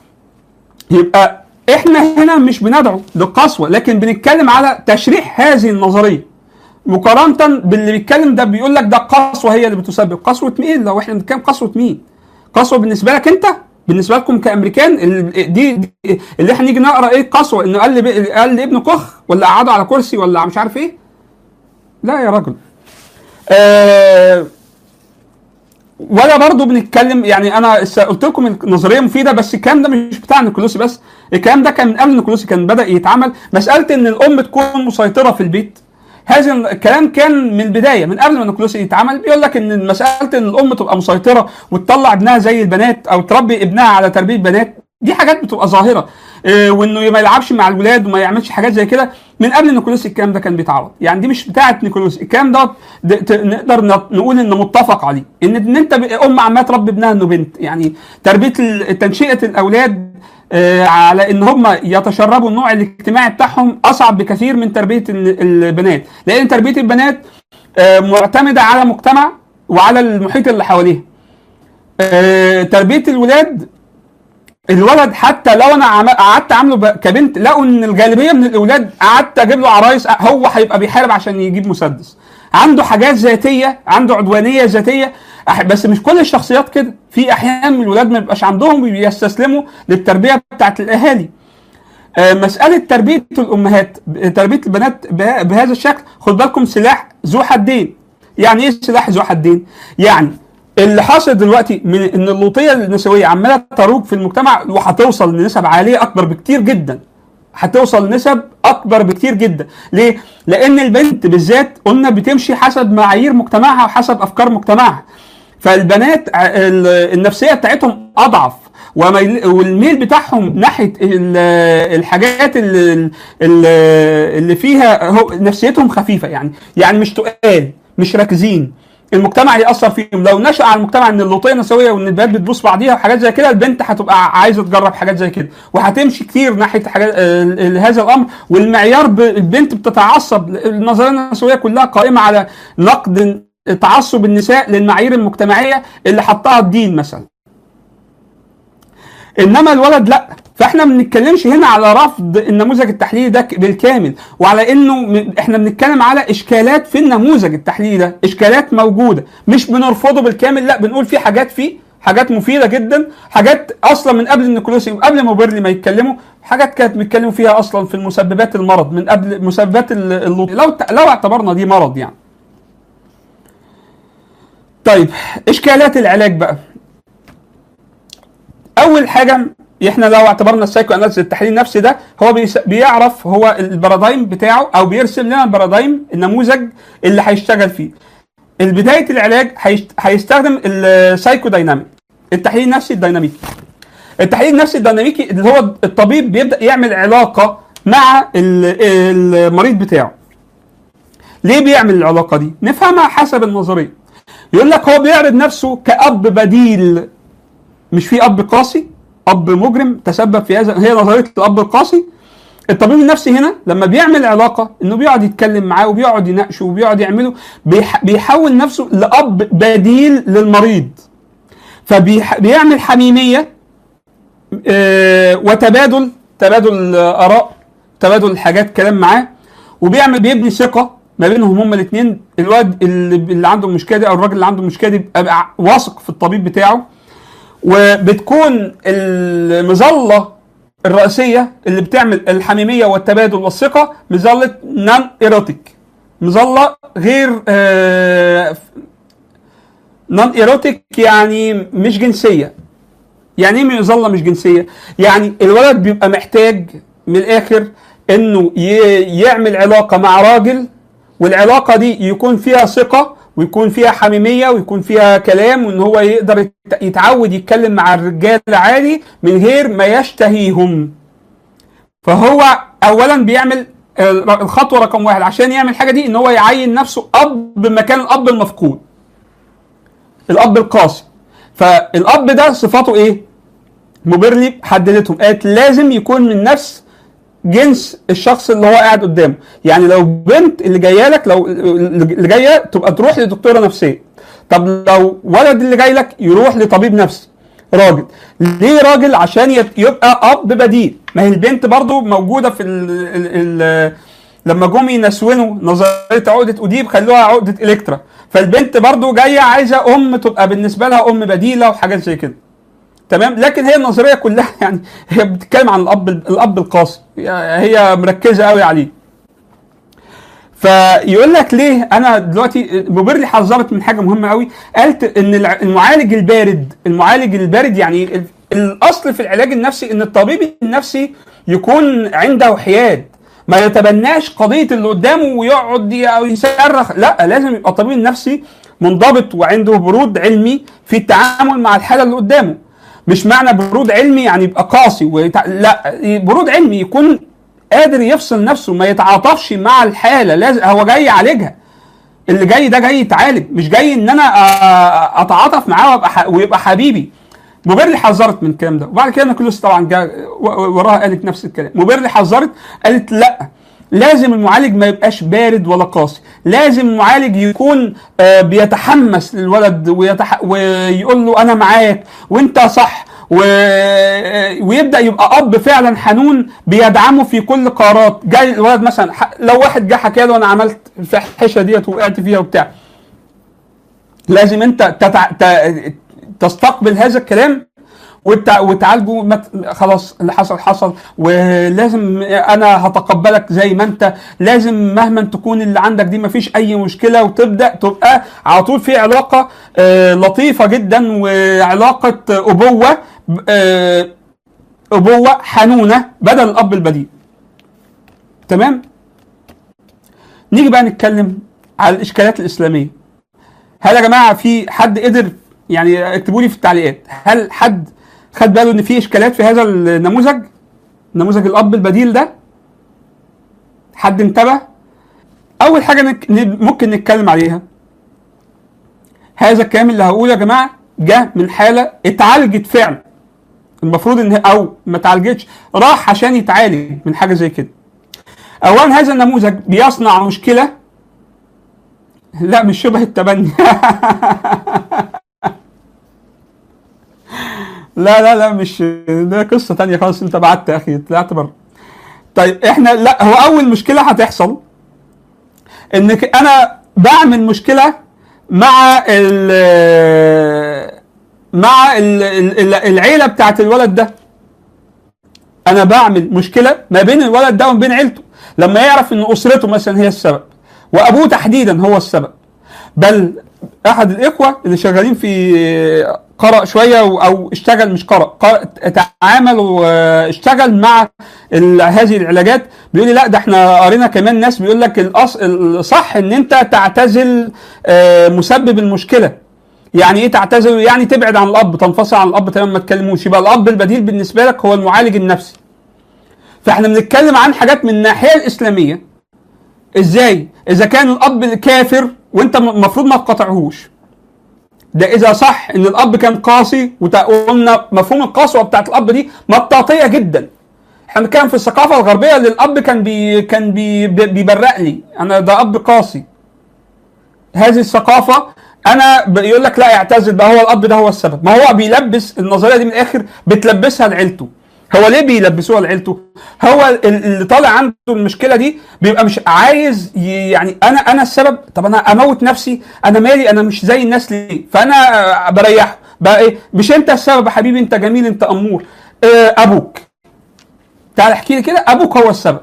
يبقى احنا هنا مش بندعو للقسوه لكن بنتكلم على تشريح هذه النظريه مقارنه باللي بيتكلم ده بيقول لك ده قسوه هي اللي بتسبب قسوه مين لو احنا بنتكلم قسوه مين قسوه بالنسبه لك انت بالنسبه لكم كامريكان ال- دي, دي اللي احنا نيجي نقرا ايه قسوه انه قال لي قال لابنه كخ ولا قعده على كرسي ولا مش عارف ايه لا يا راجل آه ولا برضو بنتكلم يعني انا س- قلت لكم النظريه مفيده بس الكلام ده مش بتاع نيكولوسي بس الكلام ده كان من قبل نيكولوسي كان بدا يتعمل مساله ان الام تكون مسيطره في البيت هذا الكلام كان من البدايه من قبل ما نيكولوسي يتعمل بيقول لك ان مساله ان الام تبقى مسيطره وتطلع ابنها زي البنات او تربي ابنها على تربيه بنات دي حاجات بتبقى ظاهره إيه، وانه ما يلعبش مع الولاد وما يعملش حاجات زي كده من قبل نيكولوسي الكلام ده كان بيتعرض يعني دي مش بتاعه نيكولوسي الكلام ده د- ت- نقدر ن- نقول انه متفق عليه ان ان انت ب- ام عماله تربي ابنها انه بنت يعني تربيه ال- تنشئه الاولاد آه، على ان هم يتشربوا النوع الاجتماعي بتاعهم اصعب بكثير من تربيه ال- البنات لان تربيه البنات آه، معتمده على مجتمع وعلى المحيط اللي حواليها آه، تربيه الولاد الولد حتى لو انا عم- قعدت عامله ب- كبنت لقوا ان الغالبيه من الاولاد قعدت اجيب له عرايس هو هيبقى بيحارب عشان يجيب مسدس عنده حاجات ذاتيه عنده عدوانيه ذاتيه أح- بس مش كل الشخصيات كده في احيان من الولاد ما بيبقاش عندهم بيستسلموا للتربيه بتاعت الاهالي آه، مساله تربيه الامهات تربيه البنات به- بهذا الشكل خد بالكم سلاح ذو حدين يعني ايه سلاح ذو حدين يعني اللي حاصل دلوقتي من ان اللوطيه النسويه عماله تروج في المجتمع وهتوصل لنسب عاليه اكبر بكتير جدا هتوصل لنسب اكبر بكتير جدا ليه لان البنت بالذات قلنا بتمشي حسب معايير مجتمعها وحسب افكار مجتمعها فالبنات ع- ال- النفسيه بتاعتهم اضعف وميل- والميل بتاعهم ناحيه ال- الحاجات اللي, اللي- اللي فيها هو نفسيتهم خفيفه يعني يعني مش تقال مش راكزين المجتمع ياثر فيهم لو نشا على المجتمع ان اللوطيه نسويه وان البنات بتبوس بعضيها وحاجات زي كده البنت هتبقى عايزه تجرب حاجات زي كده وهتمشي كتير ناحيه حاجات آه، هذا الامر والمعيار ب- البنت بتتعصب النظريه النسويه كلها قائمه على نقد تعصب النساء للمعايير المجتمعيه اللي حطها الدين مثلا انما الولد لا فاحنا ما بنتكلمش هنا على رفض النموذج التحليلي ده ك- بالكامل وعلى انه م- احنا بنتكلم على اشكالات في النموذج التحليلي ده اشكالات موجوده مش بنرفضه بالكامل لا بنقول في حاجات فيه حاجات مفيده جدا حاجات اصلا من قبل النيكولوسي قبل موبرلي ما يتكلموا حاجات كانت بيتكلموا فيها اصلا في المسببات المرض من قبل مسببات ال- اللوط لو ت- لو اعتبرنا دي مرض يعني طيب اشكالات العلاج بقى اول حاجه احنا لو اعتبرنا السايكو اناليسيس التحليل النفسي ده هو بيس- بيعرف هو البارادايم بتاعه او بيرسم لنا البارادايم النموذج اللي هيشتغل فيه البدايه العلاج هيشت- هيستخدم السايكو دايناميك التحليل النفسي الديناميكي التحليل النفسي الديناميكي اللي هو الطبيب بيبدا يعمل علاقه مع ال- المريض بتاعه ليه بيعمل العلاقه دي نفهمها حسب النظريه يقول لك هو بيعرض نفسه كأب بديل مش في اب قاسي اب مجرم تسبب في هذا هي نظريه الاب القاسي الطبيب النفسي هنا لما بيعمل علاقه انه بيقعد يتكلم معاه وبيقعد يناقشه وبيقعد يعمله بيح بيحول نفسه لاب بديل للمريض فبيعمل حميميه آه، وتبادل تبادل آه، اراء تبادل حاجات كلام معاه وبيعمل بيبني ثقه ما بينهم هما الاثنين الواد اللي, اللي عنده المشكله دي او الراجل اللي عنده المشكله دي بيبقى واثق في الطبيب بتاعه وبتكون المظله الرئيسيه اللي بتعمل الحميميه والتبادل والثقه مظله نان ايروتيك مظله غير نان ايروتيك يعني مش جنسيه يعني ايه مظله مش جنسيه يعني الولد بيبقى محتاج من الاخر انه ي- يعمل علاقه مع راجل والعلاقه دي يكون فيها ثقه ويكون فيها حميميه ويكون فيها كلام وان هو يقدر يت- يتعود يتكلم مع الرجال عادي من غير ما يشتهيهم فهو اولا بيعمل ال- الخطوه رقم واحد عشان يعمل الحاجه دي ان هو يعين نفسه اب مكان الاب المفقود الاب القاسي فالاب ده صفاته ايه موبرلي حددتهم قالت لازم يكون من نفس جنس الشخص اللي هو قاعد قدامه يعني لو بنت اللي جايه لك لو اللي جايه تبقى تروح لدكتوره نفسيه طب لو ولد اللي جاي لك يروح لطبيب نفسي راجل ليه راجل عشان يب- يبقى اب بديل ما هي البنت برضو موجوده في ال ال ال لما جم ينسونوا نظريه عقده اوديب خلوها عقده الكترا فالبنت برضو جايه عايزه ام تبقى بالنسبه لها ام بديله وحاجات زي كده تمام لكن هي النظريه كلها يعني هي بتتكلم عن الاب الاب القاسي هي مركزه قوي عليه فيقول لك ليه انا دلوقتي موبرلي حذرت من حاجه مهمه قوي قالت ان الع- المعالج البارد المعالج البارد يعني ال- الاصل في العلاج النفسي ان الطبيب النفسي يكون عنده حياد ما يتبناش قضيه اللي قدامه ويقعد ي- أو يصرخ لا لازم يبقى الطبيب النفسي منضبط وعنده برود علمي في التعامل مع الحاله اللي قدامه مش معنى برود علمي يعني يبقى قاسي ويتع... لا برود علمي يكون قادر يفصل نفسه ما يتعاطفش مع الحاله لازم هو جاي يعالجها اللي جاي ده جاي يتعالج مش جاي ان انا أ- اتعاطف معاه وابقى ح... ويبقى حبيبي موبرلي حذرت من الكلام ده وبعد كده نيكولوس طبعا جا و- وراها قالت نفس الكلام موبرلي حذرت قالت لا لازم المعالج ما يبقاش بارد ولا قاسي لازم المعالج يكون آه، بيتحمس للولد ويتح... ويقول له انا معاك وانت صح و... ويبدا يبقى اب فعلا حنون بيدعمه في كل قرارات جاي الولد مثلا ح- لو واحد جه حكى له انا عملت الفاحشه ديت وقعت فيها وبتاع لازم انت تتع... ت... تستقبل هذا الكلام وتع- وتعالجوا ما ت- خلاص اللي حصل حصل ولازم انا هتقبلك زي ما انت لازم مهما تكون اللي عندك دي مفيش اي مشكله وتبدا تبقى على طول في علاقه آه، لطيفه جدا وعلاقه ابوه آه، ابوه حنونه بدل الاب البديل تمام نيجي بقى نتكلم على الاشكالات الاسلاميه هل يا جماعه في حد قدر يعني اكتبوا لي في التعليقات هل حد خد باله ان في اشكالات في هذا النموذج نموذج الاب البديل ده حد انتبه اول حاجه نك... ن- ممكن نتكلم عليها هذا الكلام اللي هقوله يا جماعه جه من حاله اتعالجت فعلا المفروض ان او ما اتعالجتش راح عشان يتعالج من حاجه زي كده اولا هذا النموذج بيصنع مشكله لا مش شبه التبني لا لا لا مش ده قصه تانية خالص انت بعدت يا اخي طلعت بره طيب احنا لا هو اول مشكله هتحصل انك انا بعمل مشكله مع ال مع ال ال العيله بتاعت الولد ده انا بعمل مشكله ما بين الولد ده وما بين عيلته لما يعرف ان اسرته مثلا هي السبب وابوه تحديدا هو السبب بل احد الاخوه اللي شغالين في قرأ شويه و- او اشتغل مش قرأ قرأ تعامل واشتغل مع ال- هذه العلاجات بيقول لي لا ده احنا قرينا كمان ناس بيقول لك الأص... الصح ان انت تعتزل آه، مسبب المشكله يعني ايه تعتزل يعني تبعد عن الاب تنفصل عن الاب تماما ما تكلموش يبقى الاب البديل بالنسبه لك هو المعالج النفسي فاحنا بنتكلم عن حاجات من الناحيه الاسلاميه ازاي اذا كان الاب الكافر وانت م- المفروض ما تقاطعهوش ده اذا صح ان الاب كان قاسي وقلنا مفهوم القسوه بتاعت الاب دي مطاطيه جدا احنا بنتكلم في الثقافه الغربيه اللي الاب كان بي كان بي بي- بيبرق لي انا ده اب قاسي هذه الثقافه انا بيقول لك لا اعتزل بقى هو الاب ده هو السبب ما هو بيلبس النظريه دي من الاخر بتلبسها لعيلته هو ليه بيلبسوها لعيلته هو ال- اللي طالع عنده المشكله دي بيبقى مش عايز ي- يعني انا انا السبب طب انا اموت نفسي انا مالي انا مش زي الناس ليه فانا بريحه بقى ايه مش انت السبب يا حبيبي انت جميل انت امور آه، ابوك تعال احكي لي كده ابوك هو السبب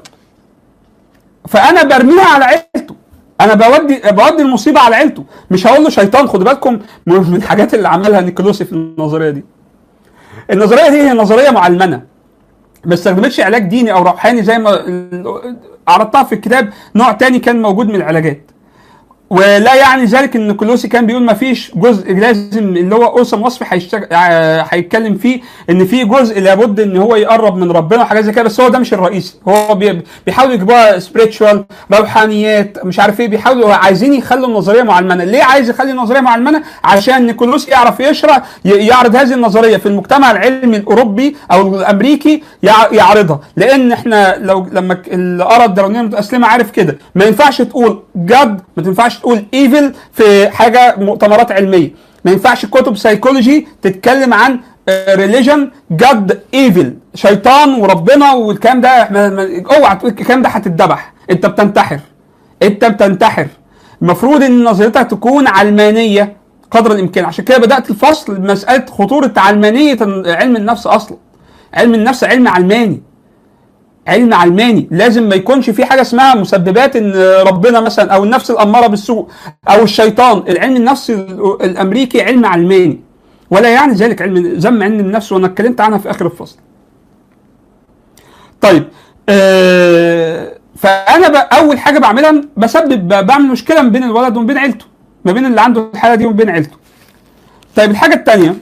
فانا برميها على عيلته انا بودي بودي المصيبه على عيلته مش هقول له شيطان خدوا بالكم من الحاجات اللي عملها نيكولوسي في النظريه دي النظريه دي هي نظريه معلمنه ما استخدمتش علاج ديني او روحاني زي ما ال- عرضتها في الكتاب نوع تاني كان موجود من العلاجات ولا يعني ذلك ان كلوسي كان بيقول ما فيش جزء لازم اللي هو اوسم وصفي هيشتغل ع- هيتكلم فيه ان في جزء لابد ان هو يقرب من ربنا وحاجات زي كده بس هو ده مش الرئيسي هو بي- بيحاولوا يجيبوها سبريتشوال روحانيات مش عارف ايه بيحاولوا عايزين يخلوا النظريه معلمنه ليه عايز يخلي النظريه معلمنه عشان نيكولوس يعرف يشرح ي- يعرض هذه النظريه في المجتمع العلمي الاوروبي او الامريكي يع- يعرضها لان احنا لو لما ك- اللي قرا الدرونيه المتاسلمه عارف كده ما ينفعش تقول جاد ما تنفعش تقول ايفل في حاجه مؤتمرات علميه ما ينفعش كتب سيكولوجي تتكلم عن ريليجن جاد ايفل شيطان وربنا والكلام ده احنا ما- اوعى تقول الكلام ده هتتذبح انت بتنتحر انت بتنتحر المفروض ان نظرتك تكون علمانيه قدر الامكان عشان كده بدات الفصل بمساله خطوره علمانيه علم النفس اصلا علم النفس علم علماني علم علماني لازم ما يكونش في حاجه اسمها مسببات ان ربنا مثلا او النفس الاماره بالسوء او الشيطان العلم النفس ال- الامريكي علم علماني ولا يعني ذلك علم ذم علم النفس وانا اتكلمت عنها في اخر الفصل طيب آه فانا ب- اول حاجه بعملها بسبب ب- بعمل مشكله ما بين الولد وما بين عيلته ما بين اللي عنده الحاله دي وما بين عيلته طيب الحاجه الثانيه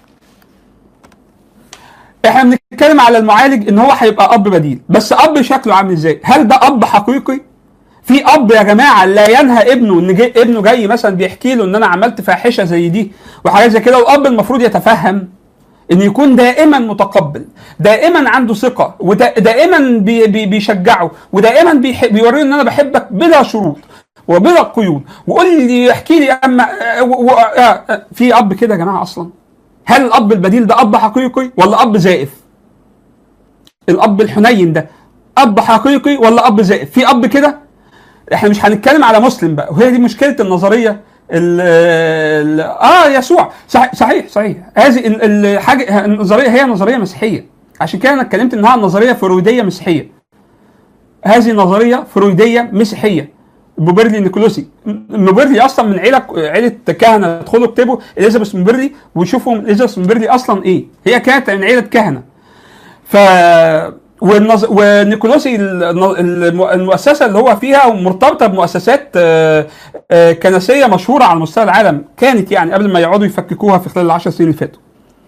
احنا بنتكلم على المعالج ان هو هيبقى اب بديل بس اب شكله عامل ازاي هل ده اب حقيقي في اب يا جماعه لا ينهى ابنه ان جاي ابنه جاي مثلا بيحكي له ان انا عملت فاحشه زي دي وحاجات زي كده والاب المفروض يتفهم ان يكون دائما متقبل دائما عنده ثقه ودائما بي بي بيشجعه ودائما بيح- بيوريه ان انا بحبك بلا شروط وبلا قيود وقول لي احكي لي اما آه، و- و- آه، آه، في اب كده يا جماعه اصلا هل الاب البديل ده اب حقيقي ولا اب زائف الاب الحنين ده اب حقيقي ولا اب زائف في اب كده احنا مش هنتكلم على مسلم بقى وهي دي مشكله النظريه ال ال اه يسوع صحيح صحيح, صحيح. هذه ال- الحاجه النظريه هي نظريه مسيحيه عشان كده انا اتكلمت انها نظريه فرويديه مسيحيه هذه نظريه فرويديه مسيحيه موبرلي نيكولوسي موبرلي اصلا من عيله عيله كهنه ادخلوا اكتبوا اليزابيث موبرلي وشوفوا اليزابيث موبرلي اصلا ايه هي كانت من عيله كهنه ف والنظ... ونيكولوسي الن- الم- المؤسسه اللي هو فيها مرتبطه بمؤسسات آه، آه، كنسيه مشهوره على مستوى العالم كانت يعني قبل ما يقعدوا يفككوها في خلال العشر سنين اللي فاتوا.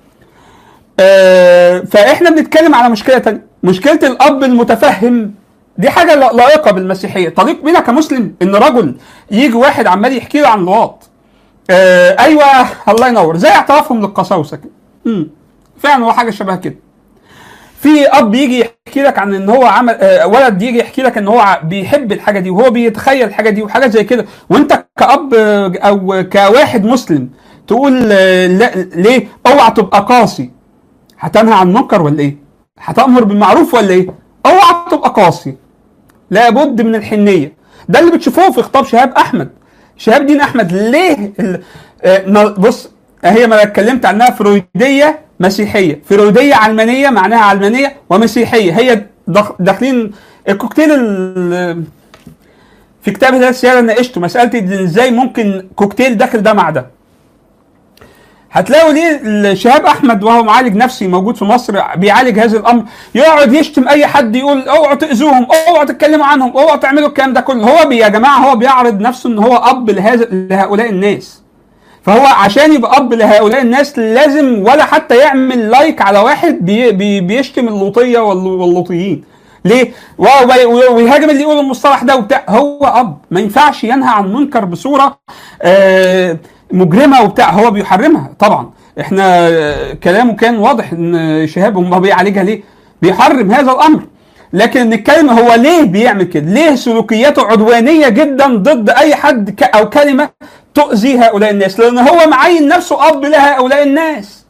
آه، فاحنا بنتكلم على مشكله تانية مشكله الاب المتفهم دي حاجه لا- لائقه بالمسيحيه طليق بينا كمسلم ان رجل يجي واحد عمال يحكي له عن لواط آه ايوه الله ينور زي اعترافهم للقساوسه كده مم. فعلا هو حاجه شبه كده في اب يجي يحكي لك عن ان هو عمل آه، ولد يجي يحكي لك ان هو ع- بيحب الحاجه دي وهو بيتخيل الحاجه دي وحاجات زي كده وانت كاب آه، او كواحد مسلم تقول آه، لا ليه اوعى تبقى قاسي هتنهى عن منكر ولا ايه هتامر بالمعروف ولا ايه اوعى تبقى قاسي لابد من الحنيه ده اللي بتشوفوه في خطاب شهاب احمد شهاب دين احمد ليه ال... آه، ن- بص هي ما أنا اتكلمت عنها فرويديه مسيحيه فرويديه علمانيه معناها علمانيه ومسيحيه هي داخ- داخلين الكوكتيل ال... في كتاب هدايه السياره ناقشته مساله إن ازاي ممكن كوكتيل داخل ده مع ده هتلاقوا ليه شهاب احمد وهو معالج نفسي موجود في مصر بيعالج هذا الامر يقعد يشتم اي حد يقول اوعوا تاذوهم اوعوا تتكلموا عنهم اوعوا تعملوا الكلام ده كله هو بي يا جماعه هو بيعرض نفسه ان هو اب لهذا لهؤلاء الناس فهو عشان يبقى اب لهؤلاء الناس لازم ولا حتى يعمل لايك على واحد بي بي بيشتم اللوطيه والل- واللوطيين ليه؟ و- و- ويهاجم اللي يقول المصطلح ده وبتاع هو اب ما ينفعش ينهى عن منكر بصوره آه مجرمه وبتاع هو بيحرمها طبعا احنا آه، كلامه كان واضح ان شهاب هم بيعالجها ليه؟ بيحرم هذا الامر لكن نتكلم هو ليه بيعمل كده؟ ليه سلوكياته عدوانيه جدا ضد اي حد ك- او كلمه تؤذي هؤلاء الناس؟ لان هو معين نفسه اب لهؤلاء الناس.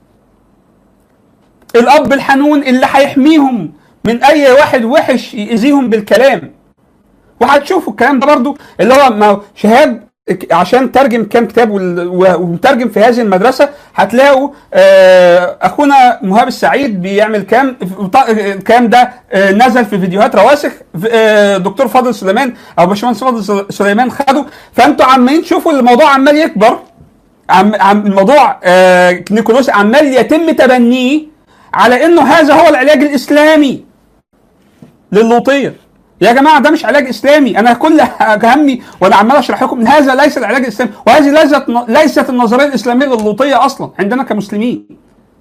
الاب الحنون اللي هيحميهم من اي واحد وحش يأذيهم بالكلام. وهتشوفوا الكلام ده برضو اللي هو ما شهاب عشان ترجم كام كتاب وال- و- ومترجم في هذه المدرسه هتلاقوا آه، اخونا مهاب السعيد بيعمل كام الكلام ده آه، نزل في فيديوهات رواسخ في- آه، دكتور فاضل سليمان او باشمهندس فاضل سل- سليمان خده فانتوا عمالين تشوفوا الموضوع عمال يكبر عم عم الموضوع آه، نيكولوس عمال يتم تبنيه على انه هذا هو العلاج الاسلامي للوطيه يا جماعه ده مش علاج اسلامي انا كل همي وانا عمال اشرح لكم ان هذا ليس العلاج الاسلامي وهذه ليست ليست النظريه الاسلاميه للوطيه اصلا عندنا كمسلمين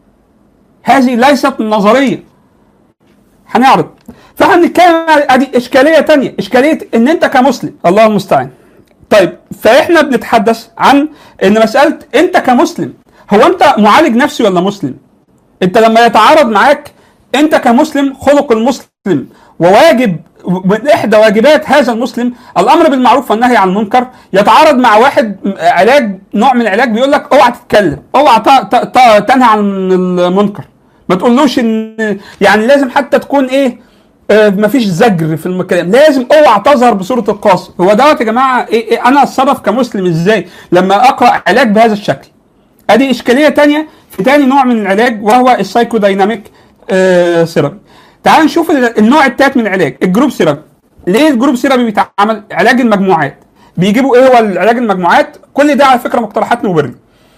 هذه ليست النظريه هنعرض فهنتكلم عن- ادي اشكاليه تانية اشكاليه ان انت كمسلم الله المستعان طيب فاحنا بنتحدث عن ان مساله انت كمسلم هو انت معالج نفسي ولا مسلم انت لما يتعارض معاك انت كمسلم خلق المسلم وواجب من احدى واجبات هذا المسلم الامر بالمعروف والنهي عن المنكر يتعارض مع واحد علاج نوع من العلاج بيقول لك اوعى تتكلم اوعى ت- ت- ت- تنهى عن المنكر ما تقولوش ان يعني لازم حتى تكون ايه آه مفيش زجر في الكلام لازم اوعى تظهر بصوره القاسي هو دوت يا جماعه إيه إيه انا اتصرف كمسلم ازاي لما اقرا علاج بهذا الشكل ادي اشكاليه تانية في تاني نوع من العلاج وهو السايكو دايناميك آه ثيرابي تعال نشوف ال- النوع التالت من العلاج الجروب ثيرابي ليه الجروب ثيرابي بيتعمل علاج المجموعات بيجيبوا ايه هو العلاج المجموعات كل ده على فكره مقترحات نوبرلي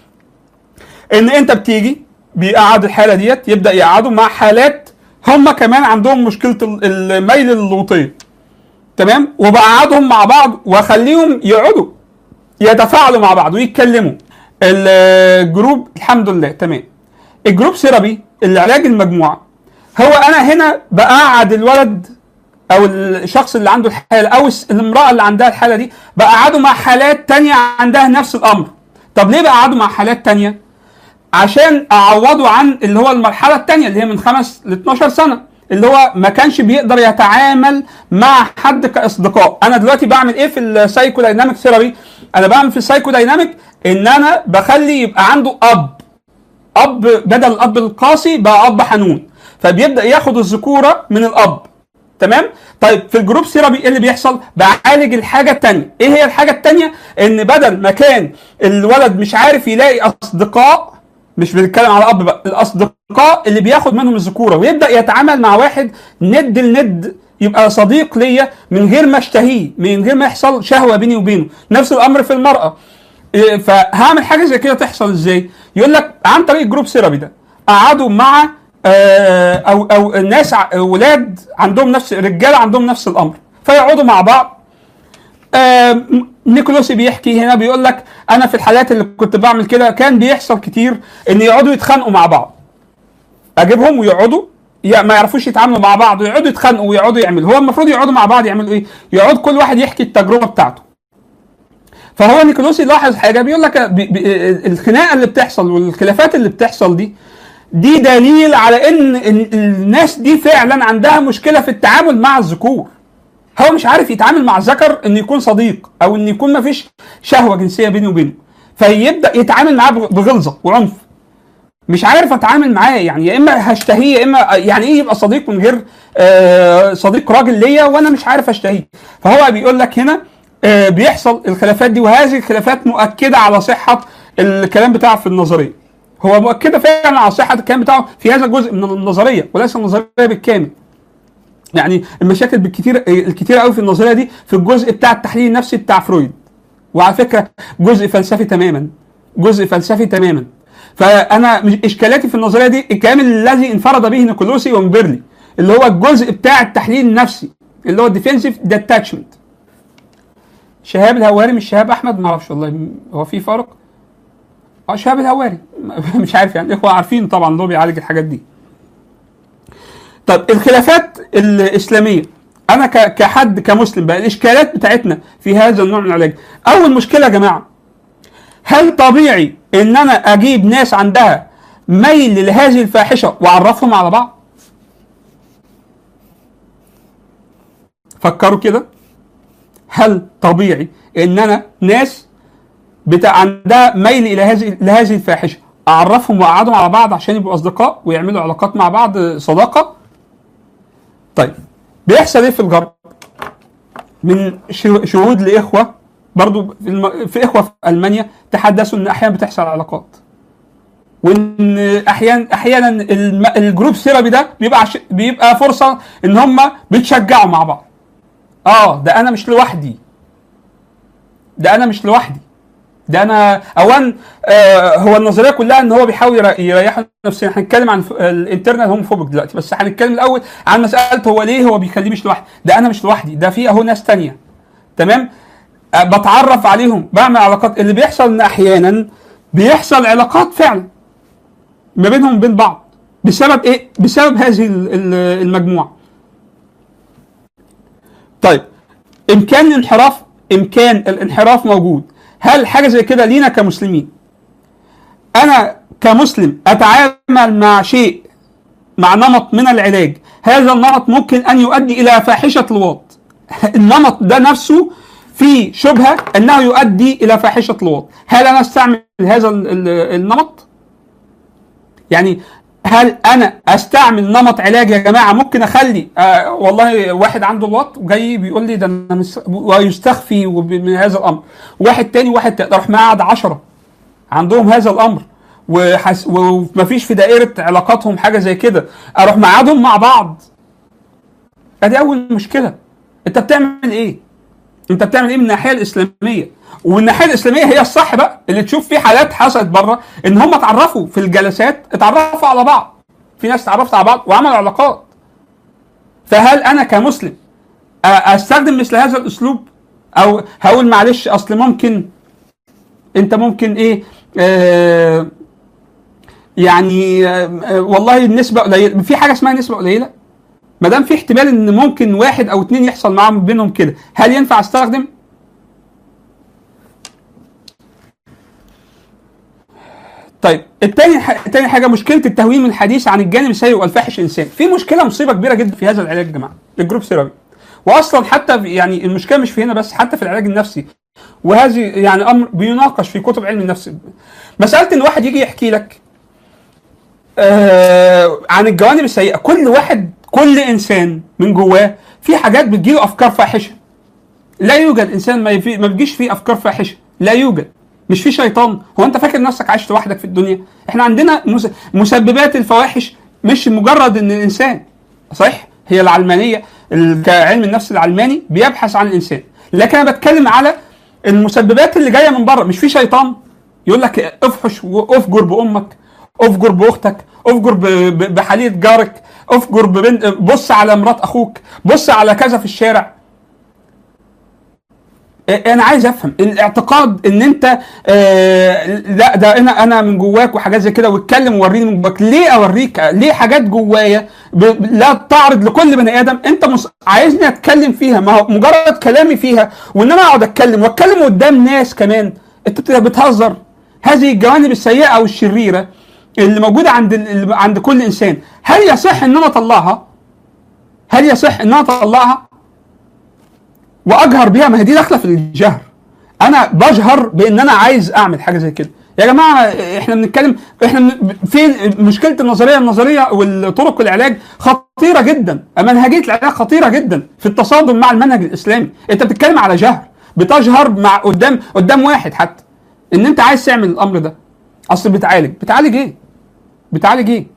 ان انت بتيجي بيقعد الحاله ديت يبدا يقعدوا مع حالات هم كمان عندهم مشكله ال- الميل اللوطيه تمام وبقعدهم مع بعض واخليهم يقعدوا يتفاعلوا مع بعض ويتكلموا الجروب الحمد لله تمام الجروب ثيرابي العلاج المجموعه هو انا هنا بقعد الولد او الشخص اللي عنده الحاله او الس- الامراه اللي عندها الحاله دي بقعده مع حالات تانية عندها نفس الامر طب ليه بقعده مع حالات تانية عشان اعوضه عن اللي هو المرحله الثانيه اللي هي من خمس ل 12 سنه اللي هو ما كانش بيقدر يتعامل مع حد كاصدقاء انا دلوقتي بعمل ايه في السايكو دايناميك ثيرابي انا بعمل في السايكو دايناميك ان انا بخلي يبقى عنده اب اب بدل الاب القاسي بقى اب حنون فبيبدا ياخد الذكوره من الاب تمام طيب في الجروب ثيرابي ايه اللي بيحصل بعالج الحاجه الثانيه ايه هي الحاجه الثانيه ان بدل ما كان الولد مش عارف يلاقي اصدقاء مش بنتكلم على اب بقى الاصدقاء اللي بياخد منهم الذكوره ويبدا يتعامل مع واحد ند لند يبقى صديق ليا من غير ما اشتهيه من غير ما يحصل شهوه بيني وبينه نفس الامر في المراه إيه، فهعمل حاجه زي كده تحصل ازاي يقول لك عن طريق جروب ثيرابي ده قعدوا مع آه، او او ناس ع- ولاد عندهم نفس رجاله عندهم نفس الامر فيقعدوا مع بعض آه، نيكولوسي بيحكي هنا بيقول لك انا في الحالات اللي كنت بعمل كده كان بيحصل كتير ان يقعدوا يتخانقوا مع بعض اجيبهم ويقعدوا يا ما يعرفوش يتعاملوا مع بعض ويقعدوا يتخانقوا ويقعدوا يعملوا هو المفروض يقعدوا مع بعض يعملوا ايه يقعد كل واحد يحكي التجربه بتاعته فهو نيكولوسي لاحظ حاجه بيقول لك بي بي الخناقه اللي بتحصل والخلافات اللي بتحصل دي دي دليل على ان إن الناس دي فعلا عندها مشكله في التعامل مع الذكور هو مش عارف يتعامل مع الذكر ان يكون صديق او ان يكون ما فيش شهوه جنسيه بينه وبينه فيبدا يتعامل معاه بغلظه وعنف مش عارف اتعامل معاه يعني يا اما هشتهيه يا اما يعني ايه يبقى صديق من غير آه صديق راجل ليا وانا مش عارف اشتهيه فهو بيقول لك هنا آه بيحصل الخلافات دي وهذه الخلافات مؤكده على صحه الكلام بتاعه في النظريه هو مؤكده فعلا على صحه الكلام بتاعه في هذا الجزء من النظريه وليس النظريه بالكامل يعني المشاكل بالكتير الكتير قوي في النظريه دي في الجزء بتاع التحليل النفسي بتاع فرويد وعلى فكره جزء فلسفي تماما جزء فلسفي تماما فانا مش اشكالاتي في النظريه دي الكلام الذي انفرد به نيكولوسي ومبرلي اللي هو الجزء بتاع التحليل النفسي اللي هو الديفنسيف ديتاتشمنت شهاب الهواري مش شهاب احمد ما اعرفش والله هو في فرق اه شهاب الهواري مش عارف يعني الاخوه عارفين طبعا اللي هو بيعالج الحاجات دي طب الخلافات الاسلاميه انا كحد كمسلم بقى الاشكالات بتاعتنا في هذا النوع من العلاج اول مشكله يا جماعه هل طبيعي ان انا اجيب ناس عندها ميل لهذه الفاحشه واعرفهم على بعض فكروا كده هل طبيعي ان انا ناس بتاع عندها ميل الى هذه لهذه الفاحشه اعرفهم واقعدهم على بعض عشان يبقوا اصدقاء ويعملوا علاقات مع بعض صداقه طيب بيحصل ايه في الغرب من شهود لاخوه برضو في, الم... في اخوه في المانيا تحدثوا ان احيانا بتحصل علاقات وان احيانا احيانا الم... الجروب ثيرابي ده بيبقى عش... بيبقى فرصه ان هم بيتشجعوا مع بعض اه ده انا مش لوحدي ده انا مش لوحدي ده انا اولا آه هو النظريه كلها ان هو بيحاول يريح نفسيا هنتكلم عن الانترنال هوموفوبيك دلوقتي بس هنتكلم الاول عن مساله هو ليه هو بيخليه مش لوحدي ده انا مش لوحدي ده في اهو ناس تانية تمام آه بتعرف عليهم بعمل علاقات اللي بيحصل ان احيانا بيحصل علاقات فعلا ما بينهم وبين بعض بسبب ايه بسبب هذه المجموعه طيب امكان الانحراف امكان الانحراف موجود هل حاجه زي كده لينا كمسلمين انا كمسلم اتعامل مع شيء مع نمط من العلاج هذا النمط ممكن ان يؤدي الى فاحشه الواط النمط ده نفسه في شبهه انه يؤدي الى فاحشه الواط هل انا استعمل هذا النمط يعني هل انا استعمل نمط علاج يا جماعه ممكن اخلي آه والله واحد عنده الوط وجاي بيقول لي ده انا مس... ويستخفي من هذا الامر واحد تاني واحد تاني اروح مقعد 10 عندهم هذا الامر وحس... ومفيش في دائره علاقاتهم حاجه زي كده اروح مقعدهم مع بعض ادي اول مشكله انت بتعمل ايه انت بتعمل ايه من الناحيه الاسلاميه والناحيه الاسلاميه هي الصح بقى اللي تشوف في حالات حصلت بره ان هم اتعرفوا في الجلسات اتعرفوا على بعض في ناس اتعرفت على بعض وعملوا علاقات فهل انا كمسلم استخدم مثل هذا الاسلوب او هقول معلش اصل ممكن انت ممكن ايه آه يعني آه والله النسبه قليله في حاجه اسمها نسبه قليله ما دام في احتمال ان ممكن واحد او اتنين يحصل معاهم بينهم كده هل ينفع استخدم طيب التاني ح... التاني حاجه مشكله التهوين من الحديث عن الجانب السيء والفاحش الانسان في مشكله مصيبه كبيره جدا في هذا العلاج يا جماعه الجروب ثيرابي واصلا حتى في يعني المشكله مش في هنا بس حتى في العلاج النفسي وهذه يعني امر بيناقش في كتب علم النفس مساله ان واحد يجي يحكي لك آه عن الجوانب السيئه كل واحد كل انسان من جواه في حاجات بتجيله افكار فاحشه لا يوجد انسان ما, يفي... ما بيجيش فيه افكار فاحشه لا يوجد مش في شيطان هو انت فاكر نفسك عايش لوحدك في الدنيا احنا عندنا مس... مسببات الفواحش مش مجرد ان الانسان صحيح هي العلمانيه ال- كعلم النفس العلماني بيبحث عن الانسان لكن انا بتكلم على المسببات اللي جايه من بره مش في شيطان يقول لك افحش وافجر بامك افجر باختك افجر ب- ب- بحلية جارك افجر ببنت بص على مرات اخوك بص على كذا في الشارع إيه، انا عايز افهم الاعتقاد ان انت آه لا ده انا انا من جواك وحاجات زي كده واتكلم ووريني من جواك ليه اوريك ليه حاجات جوايا ب- ب- لا تعرض لكل بني ادم انت مص... عايزني اتكلم فيها ما هو مجرد كلامي فيها وان انا اقعد اتكلم واتكلم قدام ناس كمان انت بت- بتهزر هذه الجوانب السيئه او الشريره اللي موجوده عند ال- اللي عند كل انسان هل يصح ان انا اطلعها هل يصح ان انا اطلعها واجهر بيها ما هي دي داخله في الجهر انا بجهر بان انا عايز اعمل حاجه زي كده يا جماعه احنا بنتكلم احنا من- فين مشكله النظريه النظريه والطرق العلاج خطيره جدا منهجيه العلاج خطيره جدا في التصادم مع المنهج الاسلامي انت بتتكلم على جهر بتجهر مع قدام قدام واحد حتى ان انت عايز تعمل الامر ده اصل بتعالج بتعالج ايه بتعالج ايه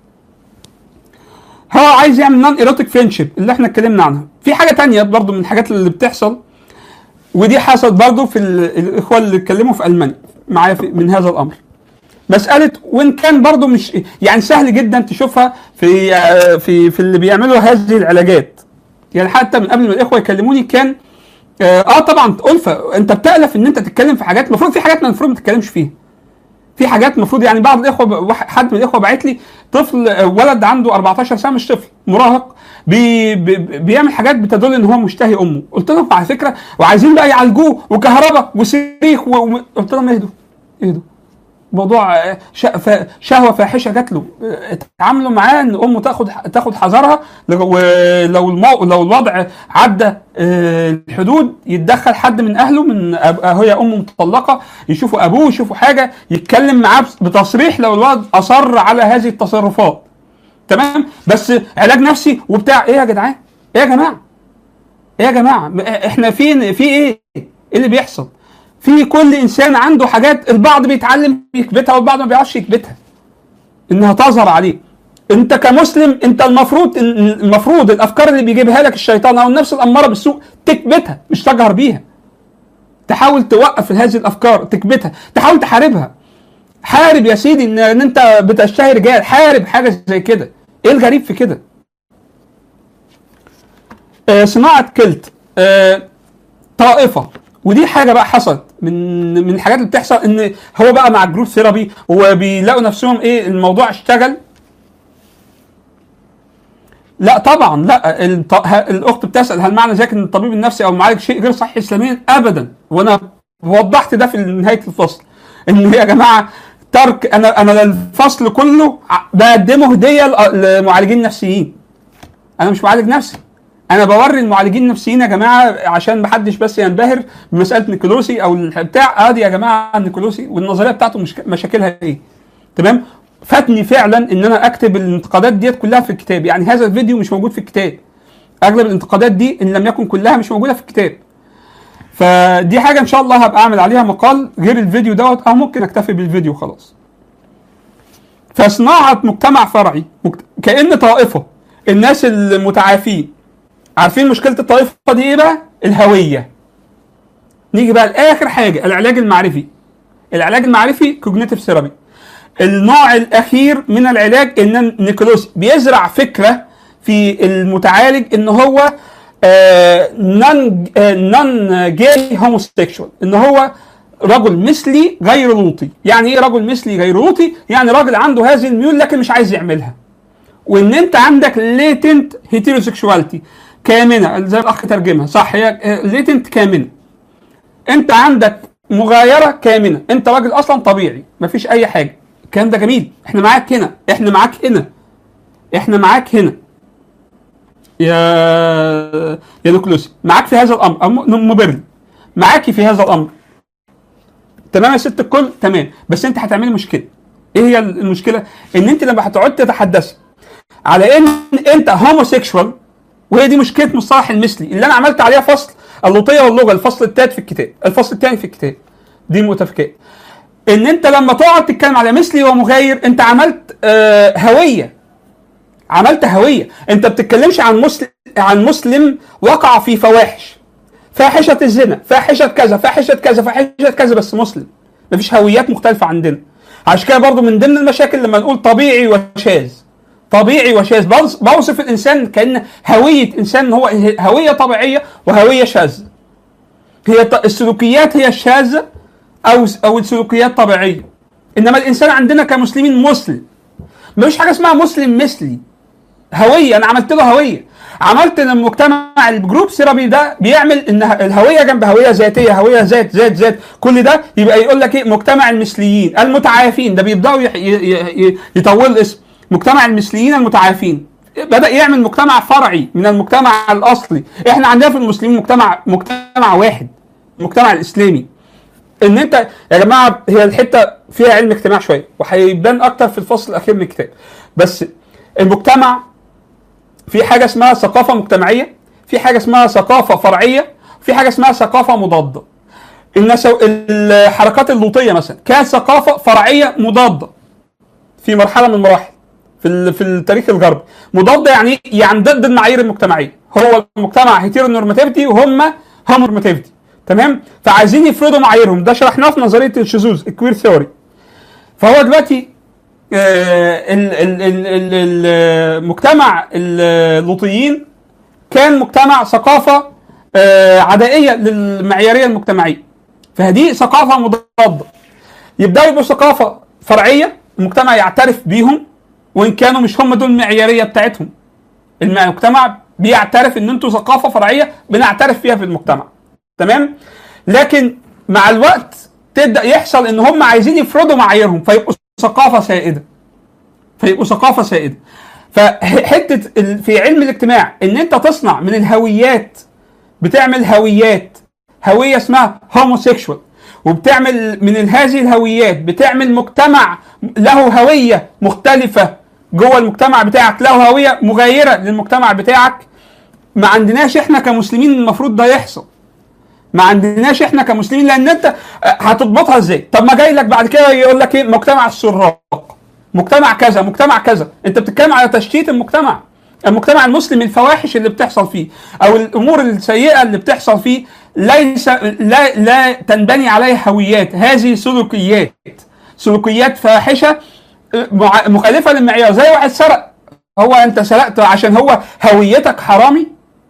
هو عايز يعمل نون ايروتيك فريندشيب اللي احنا اتكلمنا عنها في حاجه تانية برضو من الحاجات اللي بتحصل ودي حصلت برضو في ال- الاخوه اللي اتكلموا في المانيا معايا في- من هذا الامر مساله وان كان برضو مش يعني سهل جدا تشوفها في آه، في في اللي بيعملوا هذه العلاجات يعني حتى من قبل ما الاخوه يكلموني كان اه آه طبعا ألفة انت بتألف ان انت تتكلم في حاجات المفروض في حاجات ما المفروض ما تتكلمش فيها في حاجات المفروض يعني بعض الاخوه ب- واحد- حد من الاخوه باعت لي طفل آه، ولد عنده 14 سنه مش طفل مراهق بي بي بيعمل حاجات بتدل ان هو مشتهي امه قلت لهم على فكره وعايزين بقى يعالجوه وكهرباء وصريخ و... و- قلت لهم اهدوا اهدوا موضوع آه، ش- ف- شهوه فاحشه جات له آه، اتعاملوا معاه ان امه تاخد تاخد حذرها لو ولو المو... لو الوضع عدى آه، الحدود يتدخل حد من اهله من أب... هي امه مطلقه يشوفوا ابوه يشوفوا حاجه يتكلم معاه بس- بتصريح لو الولد اصر على هذه التصرفات تمام بس علاج نفسي وبتاع ايه يا جدعان ايه يا جماعه ايه يا جماعه م- احنا فين في ايه ايه اللي بيحصل في كل انسان عنده حاجات البعض بيتعلم يكبتها والبعض ما بيعرفش يكبتها انها تظهر عليه انت كمسلم انت المفروض المفروض الافكار اللي بيجيبها لك الشيطان او النفس الاماره بالسوء تكبتها مش تجهر بيها تحاول توقف هذه الافكار تكبتها تحاول تحاربها حارب يا سيدي ان, إن انت بتشتهي رجال حارب حاجه زي كده ايه الغريب في كده آه صناعه كلت آه طائفه ودي حاجه بقى حصلت من من الحاجات اللي بتحصل ان هو بقى مع الجروب ثيرابي وبيلاقوا نفسهم ايه الموضوع اشتغل لا طبعا لا الط- ه- الاخت بتسال هل معنى ذلك ان الطبيب النفسي او المعالج شيء غير صحي اسلاميا ابدا وانا وضحت ده في نهايه الفصل ان يا جماعه ترك انا انا الفصل كله ع- بقدمه هديه ل- لمعالجين نفسيين انا مش معالج نفسي انا بوري المعالجين النفسيين يا جماعه عشان محدش بس ينبهر بمساله نيكولوسي او الح- بتاع ادي يا جماعه النيكولوسي والنظريه بتاعته مش مشاكلها ايه تمام فاتني فعلا ان انا اكتب الانتقادات ديت كلها في الكتاب يعني هذا الفيديو مش موجود في الكتاب اغلب الانتقادات دي ان لم يكن كلها مش موجوده في الكتاب فدي حاجه ان شاء الله هبقى اعمل عليها مقال غير الفيديو دوت او ممكن اكتفي بالفيديو خلاص فصناعه مجتمع فرعي مجت- كان طائفه الناس المتعافين عارفين مشكله الطائفه دي ايه بقى الهويه نيجي بقى لاخر حاجه العلاج المعرفي العلاج المعرفي كوجنيتيف ثيرابي النوع الاخير من العلاج ان نيكولوس بيزرع فكره في المتعالج ان هو نون نون جاي هوموسيكشوال ان هو رجل مثلي غير لوطي يعني ايه رجل مثلي غير لوطي يعني راجل عنده هذه الميول لكن مش عايز يعملها وان انت عندك ليتنت هيتيروسيكشواليتي كامنه زي الاخ ترجمها صح هي ليتنت كامنه انت عندك مغايره كامنه انت راجل اصلا طبيعي مفيش اي حاجه الكلام ده جميل احنا معاك هنا احنا معاك هنا احنا معاك هنا يا يا نيكولوسي معاك في هذا الامر أم- مبرر معاكي في هذا الامر تمام يا ست الكل تمام بس انت هتعملي مشكله ايه هي المشكله ان انت لما هتقعد تتحدثي على ان انت هوموسيكشوال وهي دي مشكله مصطلح المثلي اللي انا عملت عليها فصل اللوطيه واللغه الفصل الثالث في الكتاب الفصل الثاني في الكتاب دي المتفكات ان انت لما تقعد تتكلم على مثلي ومغاير انت عملت آه هويه عملت هويه انت بتتكلمش عن مسلم عن مسلم وقع في فواحش فاحشه الزنا فاحشه كذا فاحشه كذا فاحشه كذا بس مسلم مفيش هويات مختلفه عندنا عشان كده برضو من ضمن المشاكل لما نقول طبيعي وشاذ طبيعي وشاذ بوص- بوصف الانسان كان هويه انسان هو هويه طبيعيه وهويه شاذه هي ط- السلوكيات هي الشاذه او او السلوكيات طبيعيه انما الانسان عندنا كمسلمين مسلم مفيش حاجه اسمها مسلم مثلي هويه انا عملت له هويه عملت ان المجتمع الجروب ثيرابي ده بيعمل ان الهويه جنب هويه ذاتيه هويه ذات ذات ذات كل ده يبقى يقول لك ايه مجتمع المثليين المتعافين ده بيبداوا يح- ي- ي- ي- يطولوا الاسم مجتمع المثليين المتعافين بدا يعمل مجتمع فرعي من المجتمع الاصلي احنا عندنا في المسلمين مجتمع مجتمع واحد المجتمع الاسلامي ان انت يا جماعه هي الحته فيها علم اجتماع شويه وهيبان اكتر في الفصل الاخير من الكتاب بس المجتمع في حاجه اسمها ثقافه مجتمعيه في حاجه اسمها ثقافه فرعيه في حاجه اسمها ثقافه مضاده النسو... الحركات اللوطيه مثلا كانت ثقافه فرعيه مضاده في مرحله من المراحل في ال... في التاريخ الغربي مضاده يعني إيه؟ يعني ضد المعايير المجتمعيه هو المجتمع هيتيرو نورماتيفيتي وهم هم نورماتيفيتي تمام فعايزين يفرضوا معاييرهم ده شرحناه في نظريه الشذوذ الكوير ثيوري فهو دلوقتي آه، ال- ال- ال- ال- المجتمع اللوطيين كان مجتمع ثقافه آه، عدائيه للمعياريه المجتمعيه فهذه ثقافه مضاده يبداوا يبقوا ثقافه فرعيه المجتمع يعترف بيهم وان كانوا مش هم دول المعياريه بتاعتهم المجتمع بيعترف ان انتوا ثقافه فرعيه بنعترف فيها في المجتمع تمام لكن مع الوقت تبدا يحصل ان هم عايزين يفرضوا معاييرهم فيبقوا ثقافه سائده فيبقوا ثقافه سائده فحته ال- في علم الاجتماع ان انت تصنع من الهويات بتعمل هويات هويه اسمها هوموسيكشوال وبتعمل من هذه الهويات بتعمل مجتمع له هويه مختلفه جوه المجتمع بتاعك له هويه مغايره للمجتمع بتاعك ما عندناش احنا كمسلمين المفروض ده يحصل ما عندناش احنا كمسلمين لان انت هتضبطها ازاي طب ما جاي لك بعد كده يقول لك ايه مجتمع السراق مجتمع كذا مجتمع كذا انت بتتكلم على تشتيت المجتمع المجتمع المسلم الفواحش اللي بتحصل فيه او الامور السيئه اللي بتحصل فيه ليس لا لا تنبني عليها هويات هذه سلوكيات سلوكيات فاحشه مع- مخالفه للمعيار زي واحد سرق هو انت سرقت عشان هو هويتك حرامي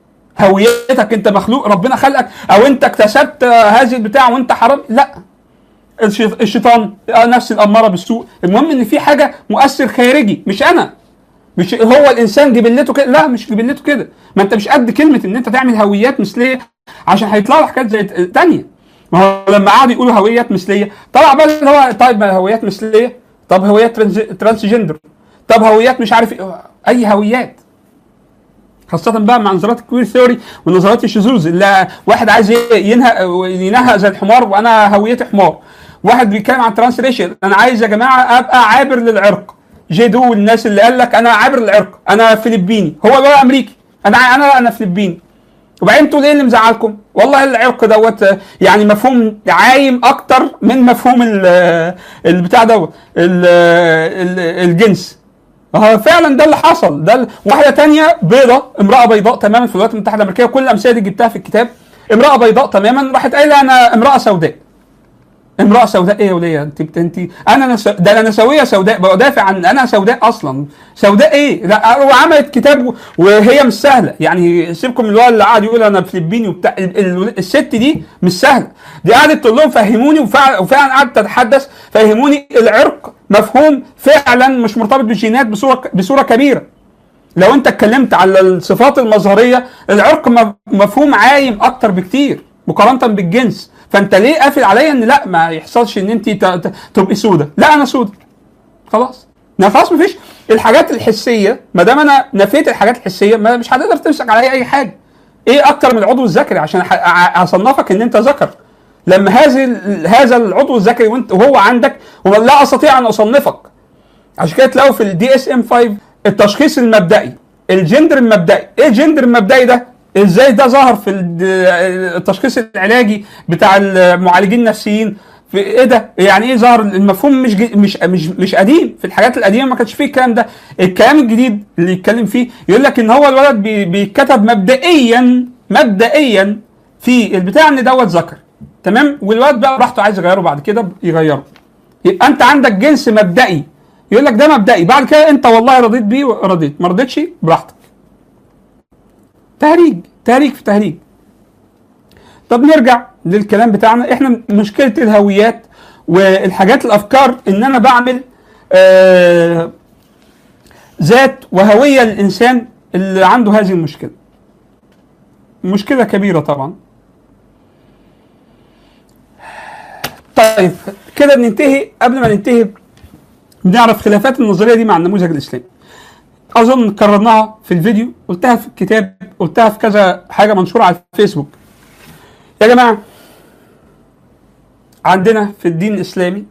هويتك انت مخلوق ربنا خلقك او انت اكتسبت هذه البتاع وانت حرام لا الش- الشيطان نفس الاماره بالسوء المهم ان في حاجه مؤثر خارجي مش انا مش هو الانسان جبلته كده لا مش جبلته كده ما انت مش قد كلمه ان انت تعمل هويات مثليه عشان هيطلع لك حاجات زي تانية ما هو لما قعدوا يقولوا هويات مثليه طلع بقى اللي هو طيب ما هويات مثليه طب هويات ترانز- ترانسجندر طب هويات مش عارف إيه. اي هويات خاصة بقى مع نظريات الكوير ثيوري ونظريات الشذوذ اللي واحد عايز ينهى ينهى زي الحمار وانا هويتي حمار واحد بيتكلم عن ترانس ريشيال انا عايز يا جماعه ابقى عابر للعرق جيدو والناس اللي قال لك انا عابر للعرق انا فلبيني هو بقى امريكي انا انا انا فلبيني وبعدين انتوا ليه اللي مزعلكم؟ والله العرق دوت آه، يعني مفهوم عايم اكتر من مفهوم ال- البتاع دوت ال- ال- الجنس هو فعلا ده اللي حصل ده ال- واحده تانية بيضة امراه بيضاء تماما في الولايات المتحده الامريكيه كل الامثله دي جبتها في الكتاب امراه بيضاء تماما راحت قايله انا امراه سوداء امراه سوداء ايه يا وليه انت بت- انت انا نس... ده انا نسويه سوداء بدافع عن انا سوداء اصلا سوداء ايه لا وعملت كتاب و- وهي مش سهله يعني سيبكم من الولد اللي قاعد يقول انا فلبيني وبتاع ال... ال... الست دي مش سهله دي قعدت تقول لهم فهموني وفعلا وفعلا قعدت تتحدث فهموني العرق مفهوم فعلا مش مرتبط بالجينات بصوره بصوره كبيره لو انت اتكلمت على الصفات المظهريه العرق م- مفهوم عايم اكتر بكتير مقارنه بالجنس فانت ليه قافل عليا ان لا ما يحصلش ان انت ت- ت- تبقي سودة لا انا سودة خلاص لا خلاص مفيش الحاجات الحسيه ما دام انا نفيت الحاجات الحسيه ما مش هتقدر تمسك عليا اي حاجه ايه اكتر من العضو الذكري عشان أح- أ- اصنفك ان انت ذكر لما هذه ال- هذا العضو الذكري وانت وهو عندك ولا استطيع ان اصنفك عشان كده تلاقوا في الدي اس ام 5 التشخيص المبدئي الجندر المبدئي ايه الجندر المبدئي ده ازاي ده ظهر في الد- التشخيص العلاجي بتاع المعالجين النفسيين في ايه ده يعني ايه ظهر المفهوم مش جي- مش مش مش قديم في الحاجات القديمه ما كانش فيه الكلام ده الكلام الجديد اللي يتكلم فيه يقول لك ان هو الولد بي- بيتكتب مبدئيا مبدئيا في البتاع ان دوت ذكر تمام والولد بقى براحته عايز يغيره بعد كده يغيره يبقى انت عندك جنس مبدئي يقول لك ده مبدئي بعد كده انت والله رضيت بيه رضيت ما رضيتش براحتك تهريج تهريج في تهريج طب نرجع للكلام بتاعنا احنا مشكله الهويات والحاجات الافكار ان انا بعمل آه ذات وهويه للانسان اللي عنده هذه المشكله مشكله كبيره طبعا طيب كده بننتهي قبل ما ننتهي بنعرف خلافات النظريه دي مع النموذج الاسلامي اظن كررناها في الفيديو قلتها في الكتاب قلتها في كذا حاجه منشوره على الفيسبوك يا جماعه عندنا في الدين الاسلامي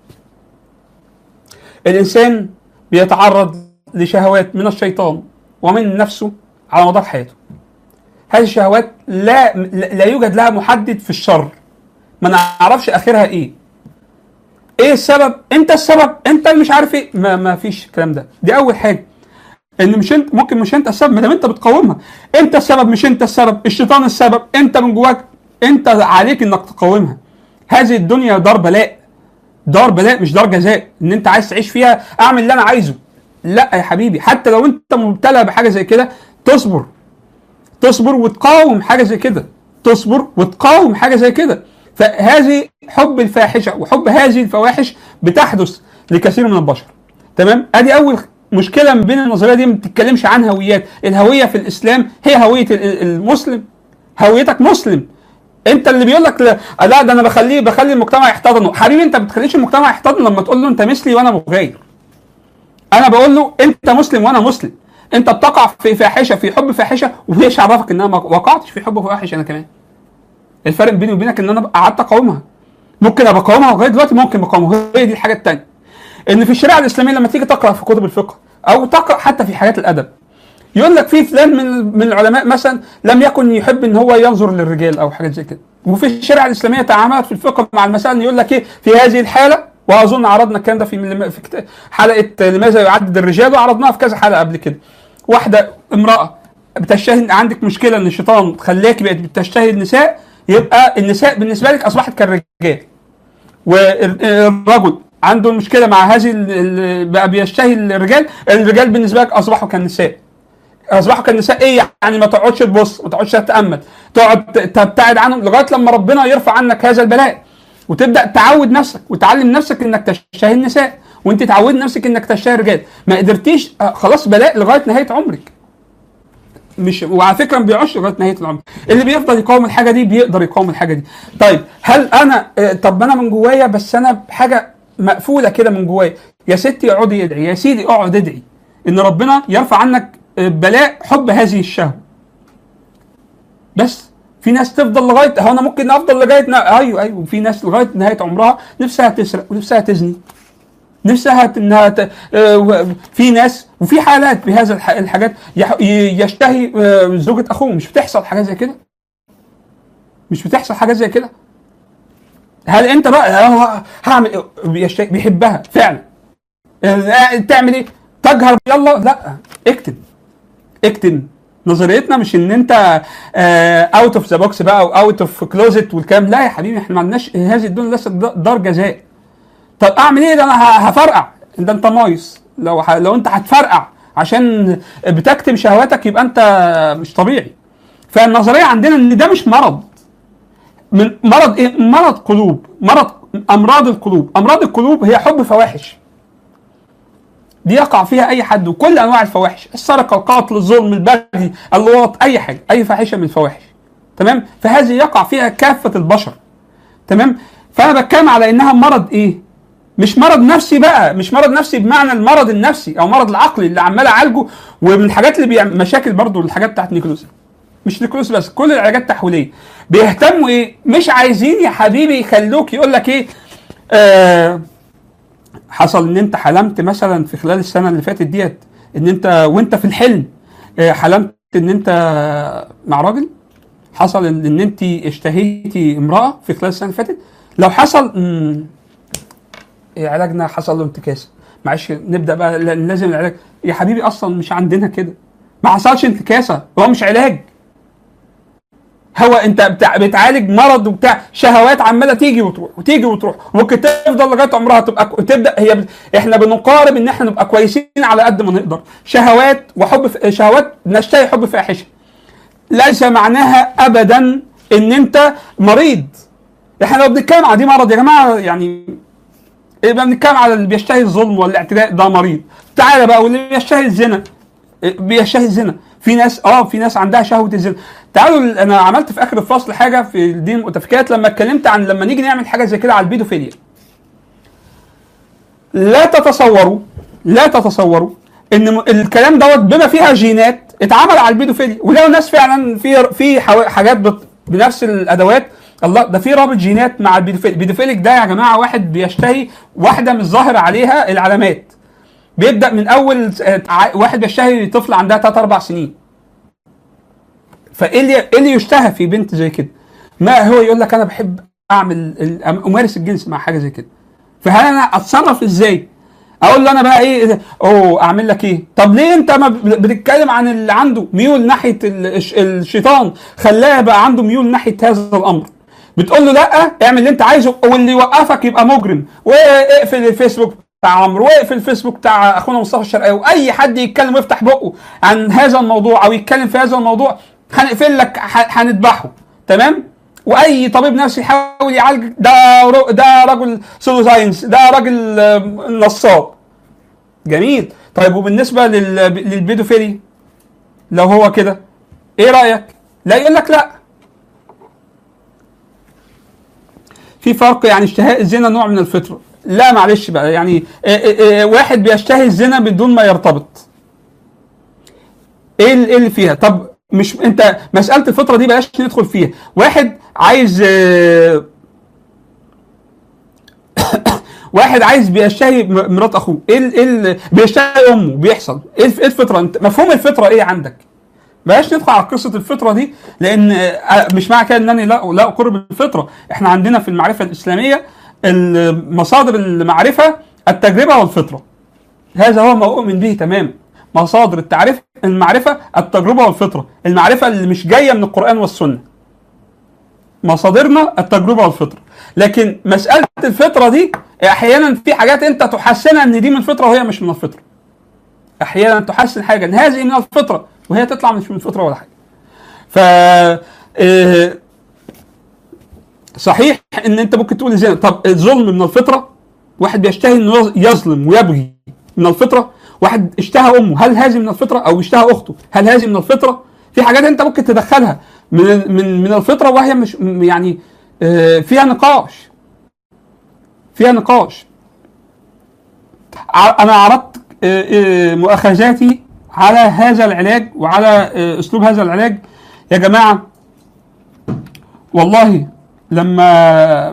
الانسان بيتعرض لشهوات من الشيطان ومن نفسه على مدار حياته هذه الشهوات لا لا يوجد لها محدد في الشر ما نعرفش اخرها ايه ايه السبب انت السبب انت مش عارف ايه ما, ما فيش الكلام ده دي اول حاجه ان مش انت ممكن مش انت السبب ما دام انت بتقاومها انت السبب مش انت السبب الشيطان السبب انت من جواك انت عليك انك تقاومها هذه الدنيا دار بلاء دار بلاء مش دار جزاء ان انت عايز تعيش فيها اعمل اللي انا عايزه لا يا حبيبي حتى لو انت مبتلى بحاجه زي كده تصبر تصبر وتقاوم حاجه زي كده تصبر وتقاوم حاجه زي كده فهذه حب الفاحشه وحب هذه الفواحش بتحدث لكثير من البشر تمام ادي اول مشكله ما بين النظريه دي ما بتتكلمش عن هويات الهويه في الاسلام هي هويه ال- المسلم هويتك مسلم انت اللي بيقول لك لا لا ده انا بخليه بخلي المجتمع يحتضنه حبيبي انت ما بتخليش المجتمع يحتضن لما تقول له انت مثلي وانا مغاير انا بقول له انت مسلم وانا مسلم انت بتقع في فاحشه في حب فاحشه وهيش عرفك ان انا ما وقعتش في حب فاحش انا كمان الفرق بيني وبينك ان انا قعدت اقاومها ممكن ابقى اقاومها لغايه دلوقتي ممكن بقاومها هي دي الحاجه الثانيه ان في الشريعه الاسلاميه لما تيجي تقرا في كتب الفقه او تقرا حتى في حاجات الادب يقول لك في فلان من من العلماء مثلا لم يكن يحب ان هو ينظر للرجال او حاجات زي كده وفي الشريعه الاسلاميه تعاملت في الفقه مع المسائل يقول لك ايه في هذه الحاله واظن عرضنا الكلام ده في في كت- حلقه لماذا يعدد الرجال وعرضناها في كذا حلقه قبل كده واحده امراه بتشتهي عندك مشكله ان الشيطان خلاكي بقت بتشتهي النساء يبقى النساء بالنسبه لك اصبحت كالرجال والرجل عنده مشكله مع هذه ال- ال- بقى بيشتهي الرجال الرجال بالنسبه لك اصبحوا كالنساء اصبحوا كالنساء ايه يعني ما تقعدش تبص ما تقعدش تتامل تقعد ت- تبتعد عنهم لغايه لما ربنا يرفع عنك هذا البلاء وتبدا تعود نفسك وتعلم نفسك انك تشتهي النساء وانت تعود نفسك انك تشتهي الرجال ما قدرتيش آه، خلاص بلاء لغايه نهايه عمرك مش وعلى فكره ما بيقعدش لغايه نهايه العمر اللي بيفضل يقاوم الحاجه دي بيقدر يقاوم الحاجه دي طيب هل انا آه، طب انا من جوايا بس انا حاجه مقفوله كده من جوايا يا ستي اقعدي ادعي يا سيدي اقعد ادعي ان ربنا يرفع عنك آه، بلاء حب هذه الشهوه بس في ناس تفضل لغايه هو انا ممكن افضل لغايه نا... ايوه ايوه في ناس لغايه نهايه عمرها نفسها تسرق ونفسها تزني نفسها ت- انها ت... آه، و- في ناس وفي حالات بهذا الح... الحاجات يح... ي- يشتهي آه، زوجة اخوه مش بتحصل حاجات زي كده مش بتحصل حاجات زي كده هل انت بقى آه، هعمل إيه؟ بيشتهي بيحبها فعلا آه، تعمل ايه تجهر يلا لا اكتم اكتم نظريتنا مش ان انت اوت اوف ذا بوكس بقى او اوت اوف كلوزت والكلام لا يا حبيبي احنا ما عندناش هذه الدنيا لسه دار جزاء طب اعمل ايه ده انا ه- هفرقع ده انت مايس لو ح... لو انت هتفرقع عشان بتكتم شهواتك يبقى انت مش طبيعي فالنظريه عندنا ان ده مش مرض من مرض ايه مرض قلوب مرض امراض القلوب امراض القلوب هي حب فواحش دي يقع فيها اي حد وكل انواع الفواحش السرقه القتل الظلم البغي اللواط اي حاجه اي فاحشه من الفواحش تمام فهذه يقع فيها كافه البشر تمام فانا بتكلم على انها مرض ايه مش مرض نفسي بقى مش مرض نفسي بمعنى المرض النفسي او مرض العقلي اللي عمال اعالجه ومن الحاجات اللي بيعمل مشاكل برضو الحاجات بتاعت نيكلوس مش نيكلوس بس كل العلاجات التحويليه بيهتموا ايه مش عايزين يا حبيبي يخلوك يقول لك ايه آه حصل ان انت حلمت مثلا في خلال السنه اللي فاتت ديت ان انت وانت في الحلم آه، حلمت ان انت مع راجل حصل ان إن انت اشتهيتي امراه في خلال السنه اللي فاتت لو حصل مم، إيه علاجنا حصل له انتكاسه معلش نبدا بقى لأن لازم العلاج يا حبيبي اصلا مش عندنا كده ما حصلش انتكاسه هو مش علاج هو انت بتاع بتعالج مرض وبتاع شهوات عماله تيجي وتروح وتيجي وتروح ممكن تفضل لغايه عمرها تبقى كو- تبدا هي ب... احنا بنقارب ان احنا نبقى كويسين على قد ما نقدر شهوات وحب ف... شهوات نشتهي حب فاحشه ليس معناها ابدا ان انت مريض احنا لو بنتكلم على دي مرض يا جماعه يعني يبقى بنتكلم على اللي بيشتهي الظلم والاعتداء ده مريض تعالى بقى واللي بيشتهي الزنا بيشتهي الزنا في ناس اه في ناس عندها شهوه الزنا تعالوا ال- انا عملت في اخر الفصل حاجه في دين المتفكات لما اتكلمت عن لما نيجي نعمل حاجه زي كده على البيدوفيليا لا تتصوروا لا تتصوروا ان م- الكلام دوت بما فيها جينات اتعمل على البيدوفيليا ولو ناس فعلا في في حوا- حاجات بت- بنفس الادوات الله ده في رابط جينات مع البيدوفيليك البيدوفيليك ده يا جماعه واحد بيشتهي واحده مش ظاهر عليها العلامات بيبدا من اول آه، ع- واحد بيشتهي طفل عندها 3 4 سنين فايه اللي ايه اللي يشتهى في بنت زي كده ما هو يقول لك انا بحب اعمل ال- امارس الجنس مع حاجه زي كده فهل انا اتصرف ازاي اقول له انا بقى ايه اوه اعمل لك ايه طب ليه انت ما بت- بتتكلم عن اللي عنده ميول ناحيه ال- الش- الشيطان خلاه بقى عنده ميول ناحيه هذا الامر بتقول له لا اعمل اللي انت عايزه واللي يوقفك يبقى مجرم واقفل الفيسبوك بتاع عمرو واقفل الفيسبوك بتاع اخونا مصطفى الشرقاوي واي حد يتكلم ويفتح بقه عن هذا الموضوع او يتكلم في هذا الموضوع هنقفل لك ح- هنذبحه تمام واي طبيب نفسي يحاول يعالج ده رو- ده راجل سولو ساينس ده راجل آه، نصاب جميل طيب وبالنسبه لل... للبيدوفيلي لو هو كده ايه رايك لا يقول لك لا في فرق يعني اشتهاء الزنا نوع من الفطره لا معلش بقى يعني آه، آه، آه، واحد بيشتهي الزنا بدون ما يرتبط ايه ال- إيه اللي فيها طب مش انت مساله الفطره دي بلاش ندخل فيها واحد عايز آه، واحد عايز بيشتهي م- مرات اخوه ايه ال- ايه ال- بيشتهي امه بيحصل ايه الف- إيه الفطره انت مفهوم الفطره ايه عندك بلاش ندخل على قصه الفطره دي لان آه، مش معنى كده انني لا لا اقر بالفطره احنا عندنا في المعرفه الاسلاميه ال- مصادر المعرفه التجربه والفطره هذا هو ما اؤمن به تماما مصادر التعريف المعرفه التجربه والفطره المعرفه اللي مش جايه من القران والسنه مصادرنا التجربه والفطره لكن مساله الفطره دي احيانا في حاجات انت تحسنها ان دي من الفطره وهي مش من الفطره احيانا تحسن حاجه ان هذه من الفطره وهي تطلع مش من الفطره ولا حاجه ف آه، صحيح ان انت ممكن تقول ازاي طب الظلم من الفطره واحد بيشتهي انه يظلم ويبغي من الفطره واحد اشتهى امه هل هذه من الفطره او اشتهى اخته هل هذه من الفطره في حاجات انت ممكن تدخلها من من من الفطره وهي مش م- يعني آه، فيها نقاش فيها نقاش ع- انا عرضت آه، آه، مؤاخذاتي على هذا العلاج وعلى آه، اسلوب هذا العلاج يا جماعه والله لما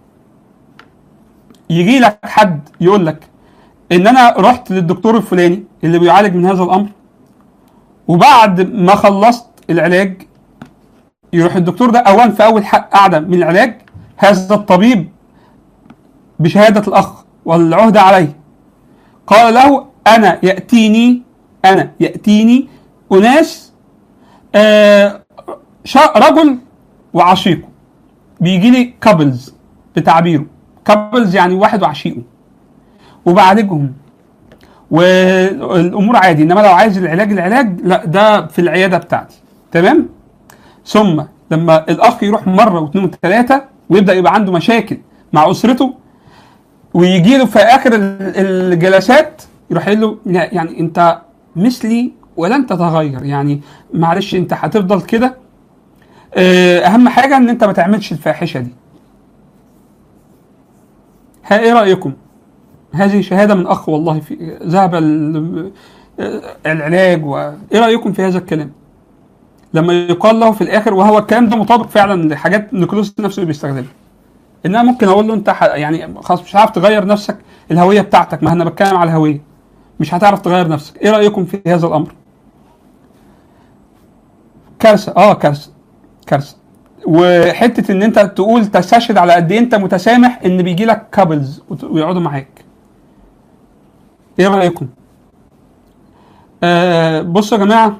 يجي لك حد يقول لك ان انا رحت للدكتور الفلاني اللي بيعالج من هذا الامر وبعد ما خلصت العلاج يروح الدكتور ده اولا في اول ح- قعده من العلاج هذا الطبيب بشهاده الاخ والعهده عليه قال له انا ياتيني انا ياتيني اناس آه شا- رجل وعشيقه بيجي لي كابلز بتعبيره كابلز يعني واحد وعشيقه وبعالجهم والامور عادي انما لو عايز العلاج العلاج لا ده في العياده بتاعتي تمام ثم لما الاخ يروح مره واثنين وثلاثه ويبدا يبقى عنده مشاكل مع اسرته ويجي له في اخر ال- الجلسات يروح يقول له لا يعني انت مثلي ولن تتغير يعني معلش انت هتفضل كده آه، اهم حاجه ان انت ما تعملش الفاحشه دي ها ايه رايكم هذه شهاده من اخ والله في ذهب ال- آه، العلاج وايه رايكم في هذا الكلام لما يقال له في الاخر وهو الكلام ده مطابق فعلا لحاجات نيكولوس نفسه بيستخدمها ان انا ممكن اقول له انت ح- يعني خلاص مش هتعرف تغير نفسك الهويه بتاعتك ما انا بتكلم على الهويه مش هتعرف تغير نفسك ايه رايكم في هذا الامر كارثه اه كارثه كارثه وحته ان انت تقول تستشهد على قد ايه انت متسامح ان بيجي لك كابلز ويقعدوا معاك ايه رايكم آه بصوا يا جماعه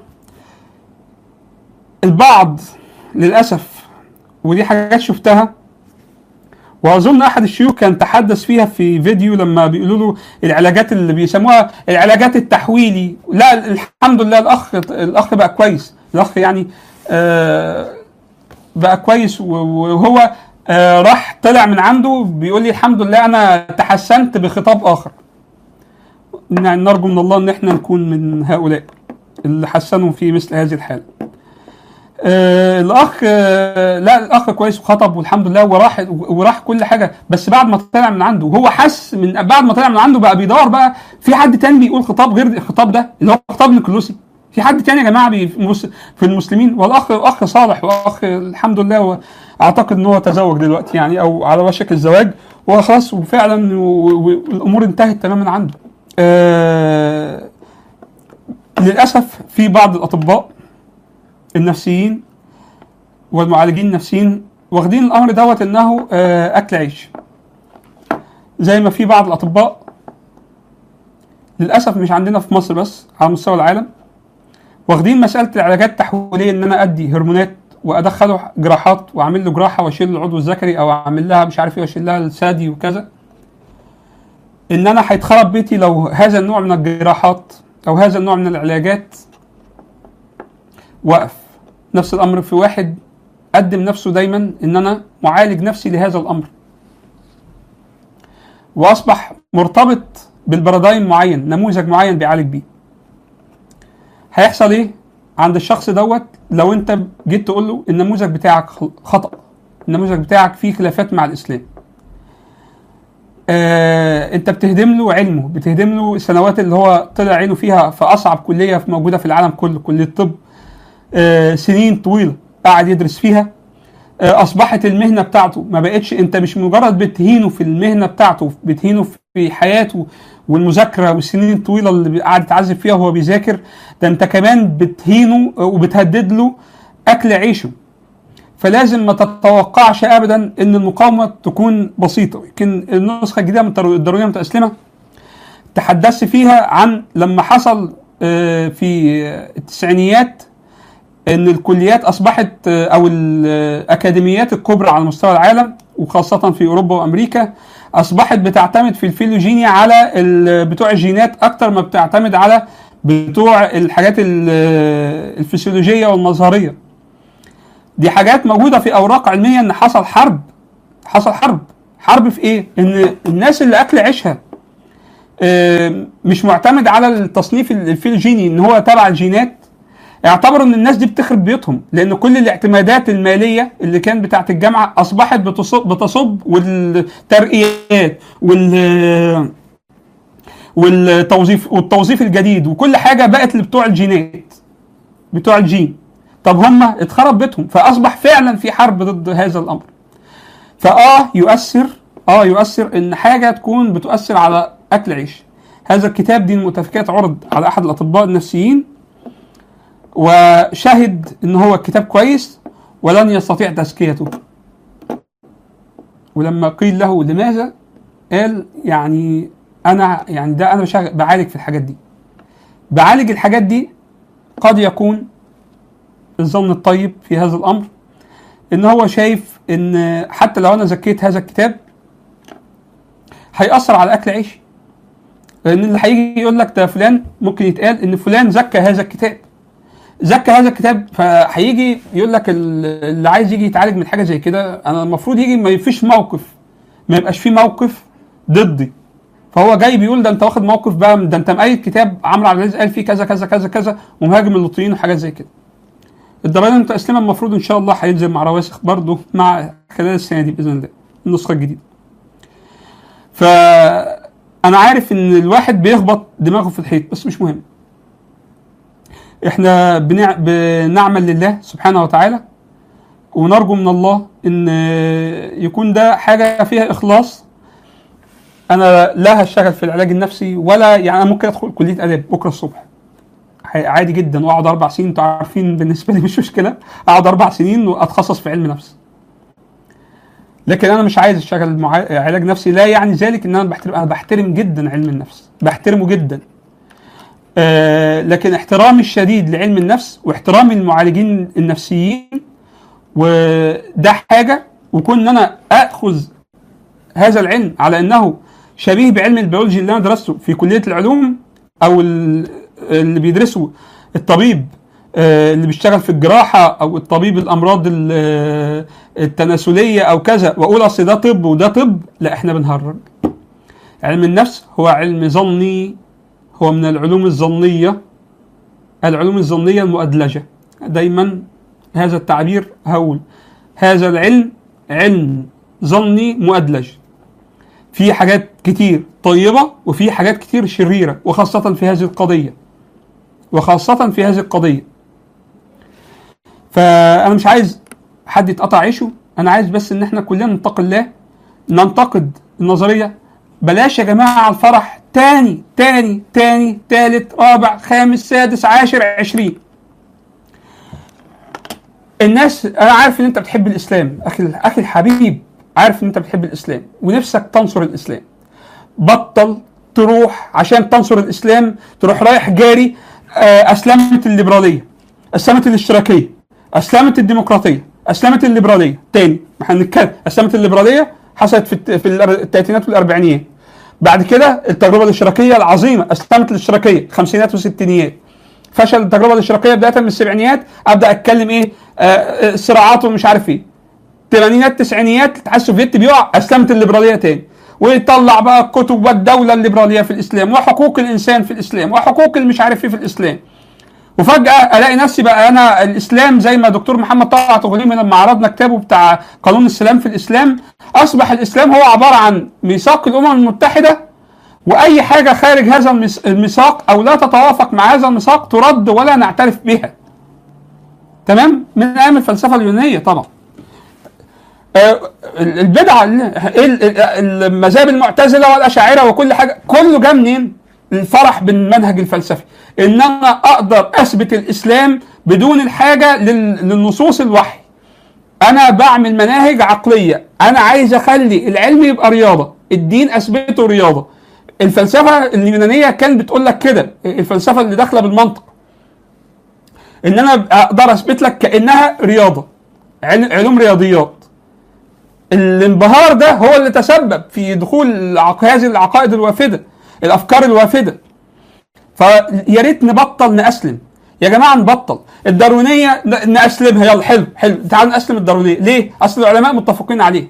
البعض للاسف ودي حاجات شفتها واظن احد الشيوخ كان تحدث فيها في فيديو لما بيقولوا له العلاجات اللي بيسموها العلاجات التحويلي لا الحمد لله الاخ الاخ بقى كويس الاخ يعني آه بقى كويس وهو آه راح طلع من عنده بيقول لي الحمد لله انا تحسنت بخطاب اخر نرجو من الله ان احنا نكون من هؤلاء اللي حسنوا في مثل هذه الحاله آه الاخ آه لا الاخ كويس وخطب والحمد لله وراح وراح كل حاجه بس بعد ما طلع من عنده هو حس من بعد ما طلع من عنده بقى بيدور بقى في حد تاني بيقول خطاب غير الخطاب ده اللي هو خطاب نيكولوسي في حد تاني يا جماعه في المسلمين والاخ اخ صالح واخ الحمد لله اعتقد ان هو تزوج دلوقتي يعني او على وشك الزواج وخلاص وفعلا والامور انتهت تماما عنده. آه للاسف في بعض الاطباء النفسيين والمعالجين النفسيين واخدين الامر دوت انه آه اكل عيش. زي ما في بعض الاطباء للاسف مش عندنا في مصر بس على مستوى العالم واخدين مساله العلاجات التحويليه ان انا ادي هرمونات وادخله جراحات واعمل له جراحه واشيل العضو الذكري او اعمل لها مش عارف ايه واشيل لها الثدي وكذا ان انا هيتخرب بيتي لو هذا النوع من الجراحات او هذا النوع من العلاجات وقف نفس الامر في واحد قدم نفسه دايما ان انا معالج نفسي لهذا الامر واصبح مرتبط بالبرادايم معين نموذج معين بيعالج بيه هيحصل ايه عند الشخص دوت لو انت جيت تقول له النموذج بتاعك خطا النموذج بتاعك فيه خلافات مع الاسلام آه انت بتهدم له علمه بتهدم له السنوات اللي هو طلع عينه فيها في اصعب كليه موجوده في العالم كله كليه الطب آه سنين طويله قاعد يدرس فيها آه اصبحت المهنه بتاعته ما بقتش انت مش مجرد بتهينه في المهنه بتاعته بتهينه في حياته والمذاكره والسنين الطويله اللي قاعد يتعذب فيها وهو بيذاكر ده انت كمان بتهينه وبتهدد له اكل عيشه فلازم ما تتوقعش ابدا ان المقاومه تكون بسيطه يمكن النسخه الجديده من الضروريه المتاسلمه تحدثت فيها عن لما حصل في التسعينيات ان الكليات اصبحت او الاكاديميات الكبرى على مستوى العالم وخاصه في اوروبا وامريكا اصبحت بتعتمد في الفيلوجينيا على بتوع الجينات اكتر ما بتعتمد على بتوع الحاجات الفسيولوجيه والمظهريه دي حاجات موجوده في اوراق علميه ان حصل حرب حصل حرب حرب في ايه ان الناس اللي اكل عيشها مش معتمد على التصنيف الفيلوجيني ان هو تبع الجينات اعتبروا ان الناس دي بتخرب بيوتهم لان كل الاعتمادات الماليه اللي كانت بتاعت الجامعه اصبحت بتصب بتصب والترقيات وال والتوظيف والتوظيف الجديد وكل حاجه بقت لبتوع الجينات بتوع الجين طب هم اتخرب بيتهم فاصبح فعلا في حرب ضد هذا الامر فاه يؤثر اه يؤثر ان حاجه تكون بتؤثر على اكل عيش هذا الكتاب دين المتفكات عرض على احد الاطباء النفسيين وشهد ان هو كتاب كويس ولن يستطيع تزكيته ولما قيل له لماذا قال يعني انا يعني ده انا بشغل بعالج في الحاجات دي بعالج الحاجات دي قد يكون الظن الطيب في هذا الامر ان هو شايف ان حتى لو انا زكيت هذا الكتاب هيأثر على اكل عيشي لان اللي هيجي يقول لك ده فلان ممكن يتقال ان فلان زكى هذا الكتاب زكى هذا الكتاب فهيجي يقول لك اللي عايز يجي يتعالج من حاجه زي كده انا المفروض يجي ما فيش موقف ما يبقاش في موقف ضدي فهو جاي بيقول ده انت واخد موقف بقى ده انت مأيد كتاب عمرو عبد العزيز قال فيه كذا كذا كذا كذا ومهاجم اللوطيين وحاجات زي كده الضرائب المتأسلمة المفروض ان شاء الله هينزل مع رواسخ برضه مع خلال السنه دي باذن الله النسخه الجديده فانا عارف ان الواحد بيخبط دماغه في الحيط بس مش مهم احنا بنع... بنعمل لله سبحانه وتعالى ونرجو من الله ان يكون ده حاجه فيها اخلاص انا لا هشتغل في العلاج النفسي ولا يعني انا ممكن ادخل كليه اداب بكره الصبح عادي جدا واقعد اربع سنين انتوا عارفين بالنسبه لي مش مشكله اقعد اربع سنين واتخصص في علم نفس لكن انا مش عايز اشتغل مع علاج نفسي لا يعني ذلك ان انا بحترم انا بحترم جدا علم النفس بحترمه جدا آه لكن احترامي الشديد لعلم النفس واحترامي للمعالجين النفسيين وده حاجه وكون ان انا اخذ هذا العلم على انه شبيه بعلم البيولوجي اللي انا درسته في كليه العلوم او ال- اللي بيدرسه الطبيب آه، اللي بيشتغل في الجراحه او الطبيب الامراض ال- آه، التناسليه او كذا واقول اصل ده طب وده طب لا احنا بنهرج علم النفس هو علم ظني هو من العلوم الظنيه العلوم الظنيه المؤدلجه دايما هذا التعبير هقول هذا العلم علم ظني مؤدلج في حاجات كتير طيبة وفي حاجات كتير شريرة وخاصة في هذه القضية وخاصة في هذه القضية فأنا مش عايز حد يتقطع عيشه أنا عايز بس إن إحنا كلنا نتقي الله ننتقد النظرية بلاش يا جماعة على الفرح تاني تاني تاني تالت رابع خامس سادس عاشر عشرين الناس انا عارف ان انت بتحب الاسلام اخي اخي الحبيب عارف ان انت بتحب الاسلام ونفسك تنصر الاسلام بطل تروح عشان تنصر الاسلام تروح رايح جاري آه، اسلمت الليبراليه اسلمت الاشتراكيه اسلمت الديمقراطيه اسلمت الليبراليه تاني ما احنا هنتكلم اسلمت الليبراليه حصلت في الت- في الأر- الثلاثينات والاربعينيات بعد كده التجربه الاشتراكيه العظيمه اسلمت الاشتراكيه الخمسينات والستينيات فشل التجربه الاشتراكيه بدايه من السبعينيات ابدا اتكلم ايه آه، آه، صراعات ومش عارف ايه الثمانينات التسعينيات الاتحاد السوفيتي بيقع اسلمت الليبراليه تاني ويطلع بقى الكتب والدوله الليبراليه في الاسلام وحقوق الانسان في الاسلام وحقوق المش عارف ايه في الاسلام وفجاه الاقي نفسي بقى انا الاسلام زي ما دكتور محمد طلعت غليمي لما عرضنا كتابه بتاع قانون السلام في الاسلام اصبح الاسلام هو عباره عن ميثاق الامم المتحده واي حاجه خارج هذا الميث- الميثاق او لا تتوافق مع هذا الميثاق ترد ولا نعترف بها تمام من ايام الفلسفه اليونانيه طبعا آه، البدعه ال- ال- ال- المذاهب المعتزله والاشاعره وكل حاجه كله جه منين؟ الفرح بالمنهج الفلسفي ان انا اقدر اثبت الاسلام بدون الحاجه لل- للنصوص الوحي انا بعمل مناهج عقليه انا عايز اخلي العلم يبقى رياضه الدين اثبته رياضه الفلسفه اليونانيه كانت بتقول لك كده الفلسفه اللي داخله بالمنطق ان انا اقدر اثبت لك كانها رياضه عل- علوم رياضيات الانبهار ده هو اللي تسبب في دخول العق- هذه العقائد الوافده الافكار الوافده فيا ريت نبطل نأسلم يا جماعه نبطل الداروينيه ن- نأسلمها يلا حلو حلو تعالوا نأسلم الداروينيه ليه؟ اصل العلماء متفقين عليه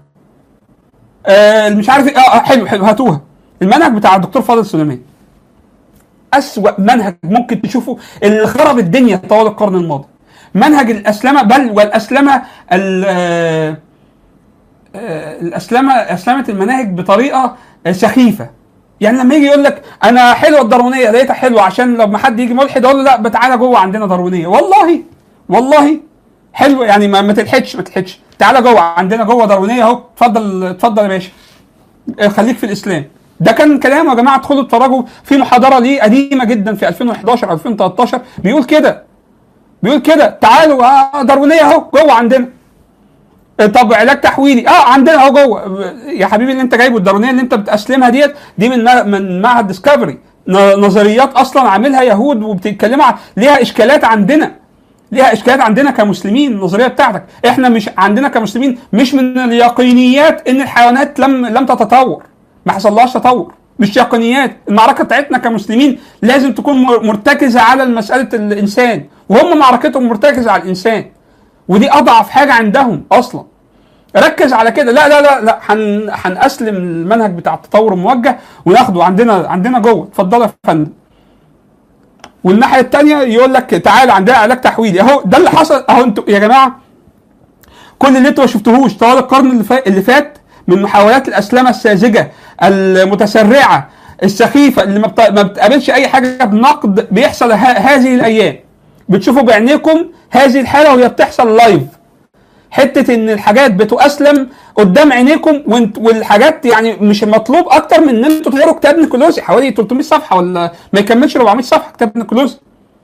آه مش عارف ايه اه آه، حلو حلو هاتوها المنهج بتاع الدكتور فاضل سليمان أسوأ منهج ممكن تشوفه اللي خرب الدنيا طوال القرن الماضي منهج الأسلمة بل والأسلمة ال- آه، آه، الأسلمة أسلمت المناهج بطريقة آه، سخيفة يعني لما يجي يقول لك انا حلوه الداروينيه لقيتها حلوه عشان لما حد يجي ملحد اقول له لا تعالى جوه عندنا داروينيه والله والله حلو يعني ما, ما تلحدش ما تلحدش تعالى جوه عندنا جوه داروينيه اهو اتفضل اتفضل يا باشا آه، خليك في الاسلام ده كان كلام يا جماعه ادخلوا اتفرجوا في محاضره ليه قديمه جدا في 2011 2013 بيقول كده بيقول كده تعالوا اه داروينيه اهو جوه عندنا آه، طب علاج تحويلي اه عندنا اهو جوه آه، يا حبيبي اللي انت جايبه الداروينيه اللي انت بتاسلمها ديت دي من ما- من معهد ديسكفري نظريات اصلا عاملها يهود وبتتكلموا عن- ليها اشكالات عندنا ليها اشكالات عندنا كمسلمين النظريه بتاعتك احنا مش عندنا كمسلمين مش من اليقينيات ان الحيوانات لم لم تتطور ما حصلهاش تطور مش يقينيات المعركه بتاعتنا كمسلمين لازم تكون مر- مرتكزه على مساله الانسان وهم معركتهم مرتكزه على الانسان ودي اضعف حاجه عندهم اصلا ركز على كده لا لا لا لا هن هنأسلم المنهج بتاع التطور الموجه وناخده عندنا عندنا جوه اتفضل يا فندم والناحيه الثانيه يقول لك تعالى عندنا علاج تحويلي اهو ده اللي حصل اهو انتوا يا جماعه كل اللي انتوا ما شفتوهوش طوال القرن اللي فات, اللي فات من محاولات الاسلمه الساذجه المتسرعه السخيفه اللي ما بت- ما بتقابلش اي حاجه بنقد بيحصل ه- هذه الايام بتشوفوا بعينيكم هذه الحاله وهي بتحصل لايف حته ان الحاجات بتؤسلم قدام عينيكم وانت والحاجات يعني مش مطلوب اكتر من ان انتوا تقروا كتاب نيكولوزي حوالي 300 صفحه ولا ما يكملش 400 صفحه كتاب نيكولوزي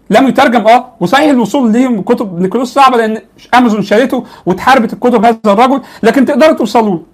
لم يترجم اه وصحيح الوصول ليهم كتب نيكولوس صعبه لان امازون شالته واتحاربت الكتب هذا الرجل لكن تقدروا توصلوا له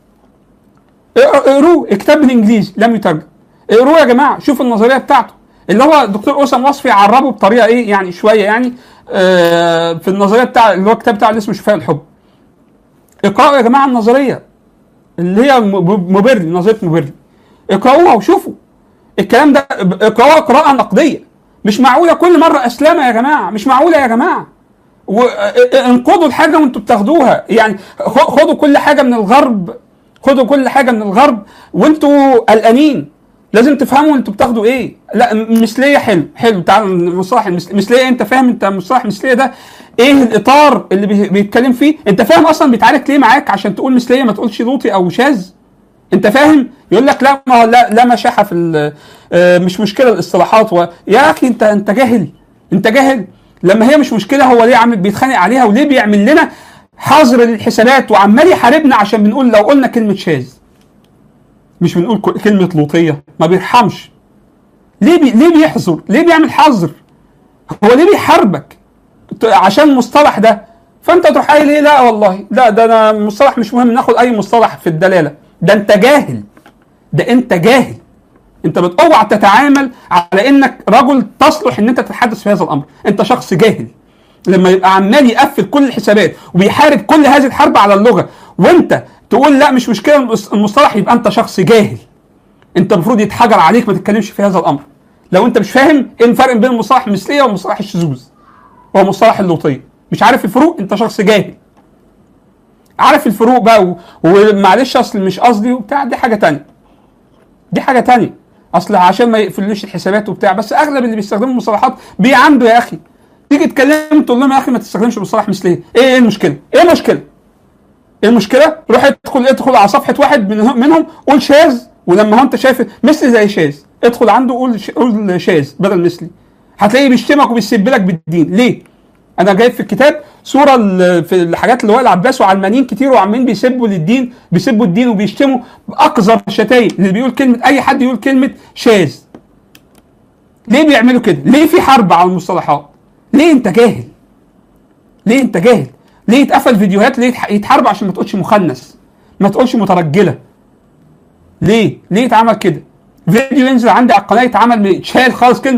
اقروه كتاب بالانجليزي لم يترجم اقروه يا جماعه شوفوا النظريه بتاعته اللي هو الدكتور اسام وصفي عربه بطريقه ايه يعني شويه يعني آه في النظريه بتاع اللي هو الكتاب بتاع اللي اسمه شفاء الحب اقراوا يا جماعه النظريه اللي هي مبرلي نظريه مبرلي اقراوها وشوفوا الكلام ده اقراوها قراءه نقديه مش معقوله كل مره اسلامه يا جماعه مش معقوله يا جماعه وانقضوا الحاجه وانتوا بتاخدوها يعني خدوا كل حاجه من الغرب خدوا كل حاجه من الغرب وانتوا قلقانين لازم تفهموا انتوا بتاخدوا ايه لا مثليه حلو حلو تعال مصطلح مثليه انت فاهم انت مصطلح مثليه ده ايه الاطار اللي بيتكلم فيه انت فاهم اصلا بيتعارك ليه معاك عشان تقول مثليه ما تقولش لوطي او شاذ انت فاهم يقول لك لا ما لا لا مشاحه في مش مشكله الاصطلاحات و... يا اخي انت انت جاهل انت جاهل لما هي مش مشكله هو ليه عامل بيتخانق عليها وليه بيعمل لنا حظر للحسابات وعمال يحاربنا عشان بنقول لو قلنا كلمه شاذ مش بنقول كلمه لوطيه ما بيرحمش ليه بي... ليه بيحظر ليه بيعمل حظر هو ليه بيحاربك عشان المصطلح ده فانت تروح قايل ايه لا والله لا ده انا مصطلح مش مهم ناخد اي مصطلح في الدلاله ده انت جاهل ده انت جاهل انت اوعى تتعامل على انك رجل تصلح ان انت تتحدث في هذا الامر انت شخص جاهل لما يبقى عمال يقفل كل الحسابات وبيحارب كل هذه الحرب على اللغه وانت تقول لا مش مشكله المصطلح يبقى انت شخص جاهل انت المفروض يتحجر عليك ما تتكلمش في هذا الامر لو انت مش فاهم ايه الفرق بين المصطلح المثليه ومصطلح الشذوذ ومصطلح اللوطيه مش عارف الفروق انت شخص جاهل عارف الفروق بقى ومعلش اصل مش قصدي وبتاع دي حاجه تانية دي حاجه تانية اصل عشان ما يقفلوش الحسابات وبتاع بس اغلب اللي بيستخدموا المصطلحات بيعندوا يا اخي تيجي تكلم تقول لهم يا اخي ما تستخدمش مصطلح مثليه ايه ايه المشكله ايه المشكله ايه المشكله روح ادخل ادخل على صفحه واحد منهم, منهم قول شاذ ولما هو انت شايف مثلي زي شاذ ادخل عنده قول قول شاذ بدل مثلي هتلاقيه بيشتمك وبيسب لك بالدين ليه انا جايب في الكتاب صوره في الحاجات اللي هو العباس وعلمانيين كتير وعمالين بيسبوا للدين بيسبوا الدين وبيشتموا باقذر الشتايم اللي بيقول كلمه اي حد يقول كلمه شاذ ليه بيعملوا كده ليه في حرب على المصطلحات ليه انت جاهل ليه انت جاهل ليه يتقفل فيديوهات ليه يتحاربوا عشان ما تقولش مخنث ما تقولش مترجله ليه ليه يتعمل كده فيديو ينزل عندي على القناه يتعمل يتشال خالص كده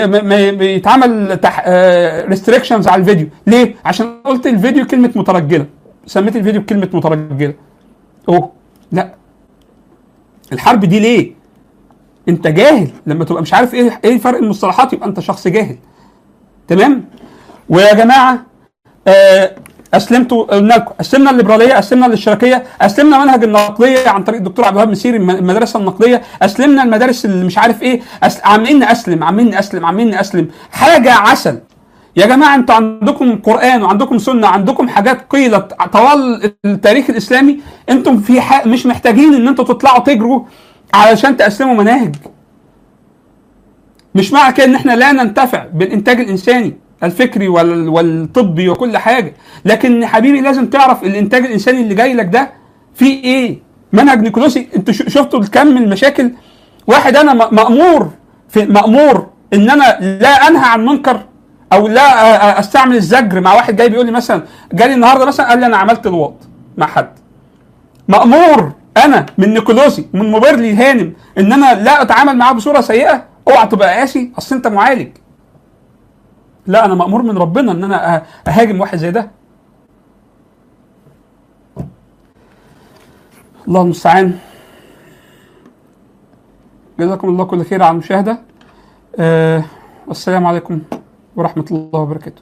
بيتعمل ريستريكشنز على الفيديو ليه؟ عشان قلت الفيديو كلمه مترجله سميت الفيديو بكلمه مترجله اوه لا الحرب دي ليه؟ انت جاهل لما تبقى مش عارف ايه ايه فرق المصطلحات يبقى انت شخص جاهل تمام؟ ويا جماعه آه اسلمتوا قلنا لكم اسلمنا الليبراليه اسلمنا الاشتراكيه اسلمنا منهج النقديه عن طريق الدكتور عبد الوهاب مسيري المدرسه النقديه اسلمنا المدارس اللي مش عارف ايه أسل... عاملين ناسلم عاملين ناسلم عاملين ناسلم حاجه عسل يا جماعه انتوا عندكم قران وعندكم سنه عندكم حاجات قيلت طوال التاريخ الاسلامي انتم في ح... مش محتاجين ان انتوا تطلعوا تجروا علشان تاسلموا مناهج مش معنى كده ان احنا لا ننتفع بالانتاج الانساني الفكري والطبي وكل حاجه لكن حبيبي لازم تعرف الانتاج الانساني اللي جاي لك ده فيه ايه منهج نيكولوسي انتوا شفتوا الكم من المشاكل واحد انا مامور في مامور ان انا لا انهى عن منكر او لا استعمل الزجر مع واحد جاي بيقول لي مثلا جالي النهارده مثلا قال لي انا عملت الواط مع حد مامور انا من نيكولوسي ومن موبرلي هانم ان انا لا اتعامل معاه بصوره سيئه اوعى تبقى قاسي اصل انت معالج لا انا مامور من ربنا ان انا اهاجم واحد زي ده الله المستعان جزاكم الله كل خير على المشاهده أه والسلام عليكم ورحمه الله وبركاته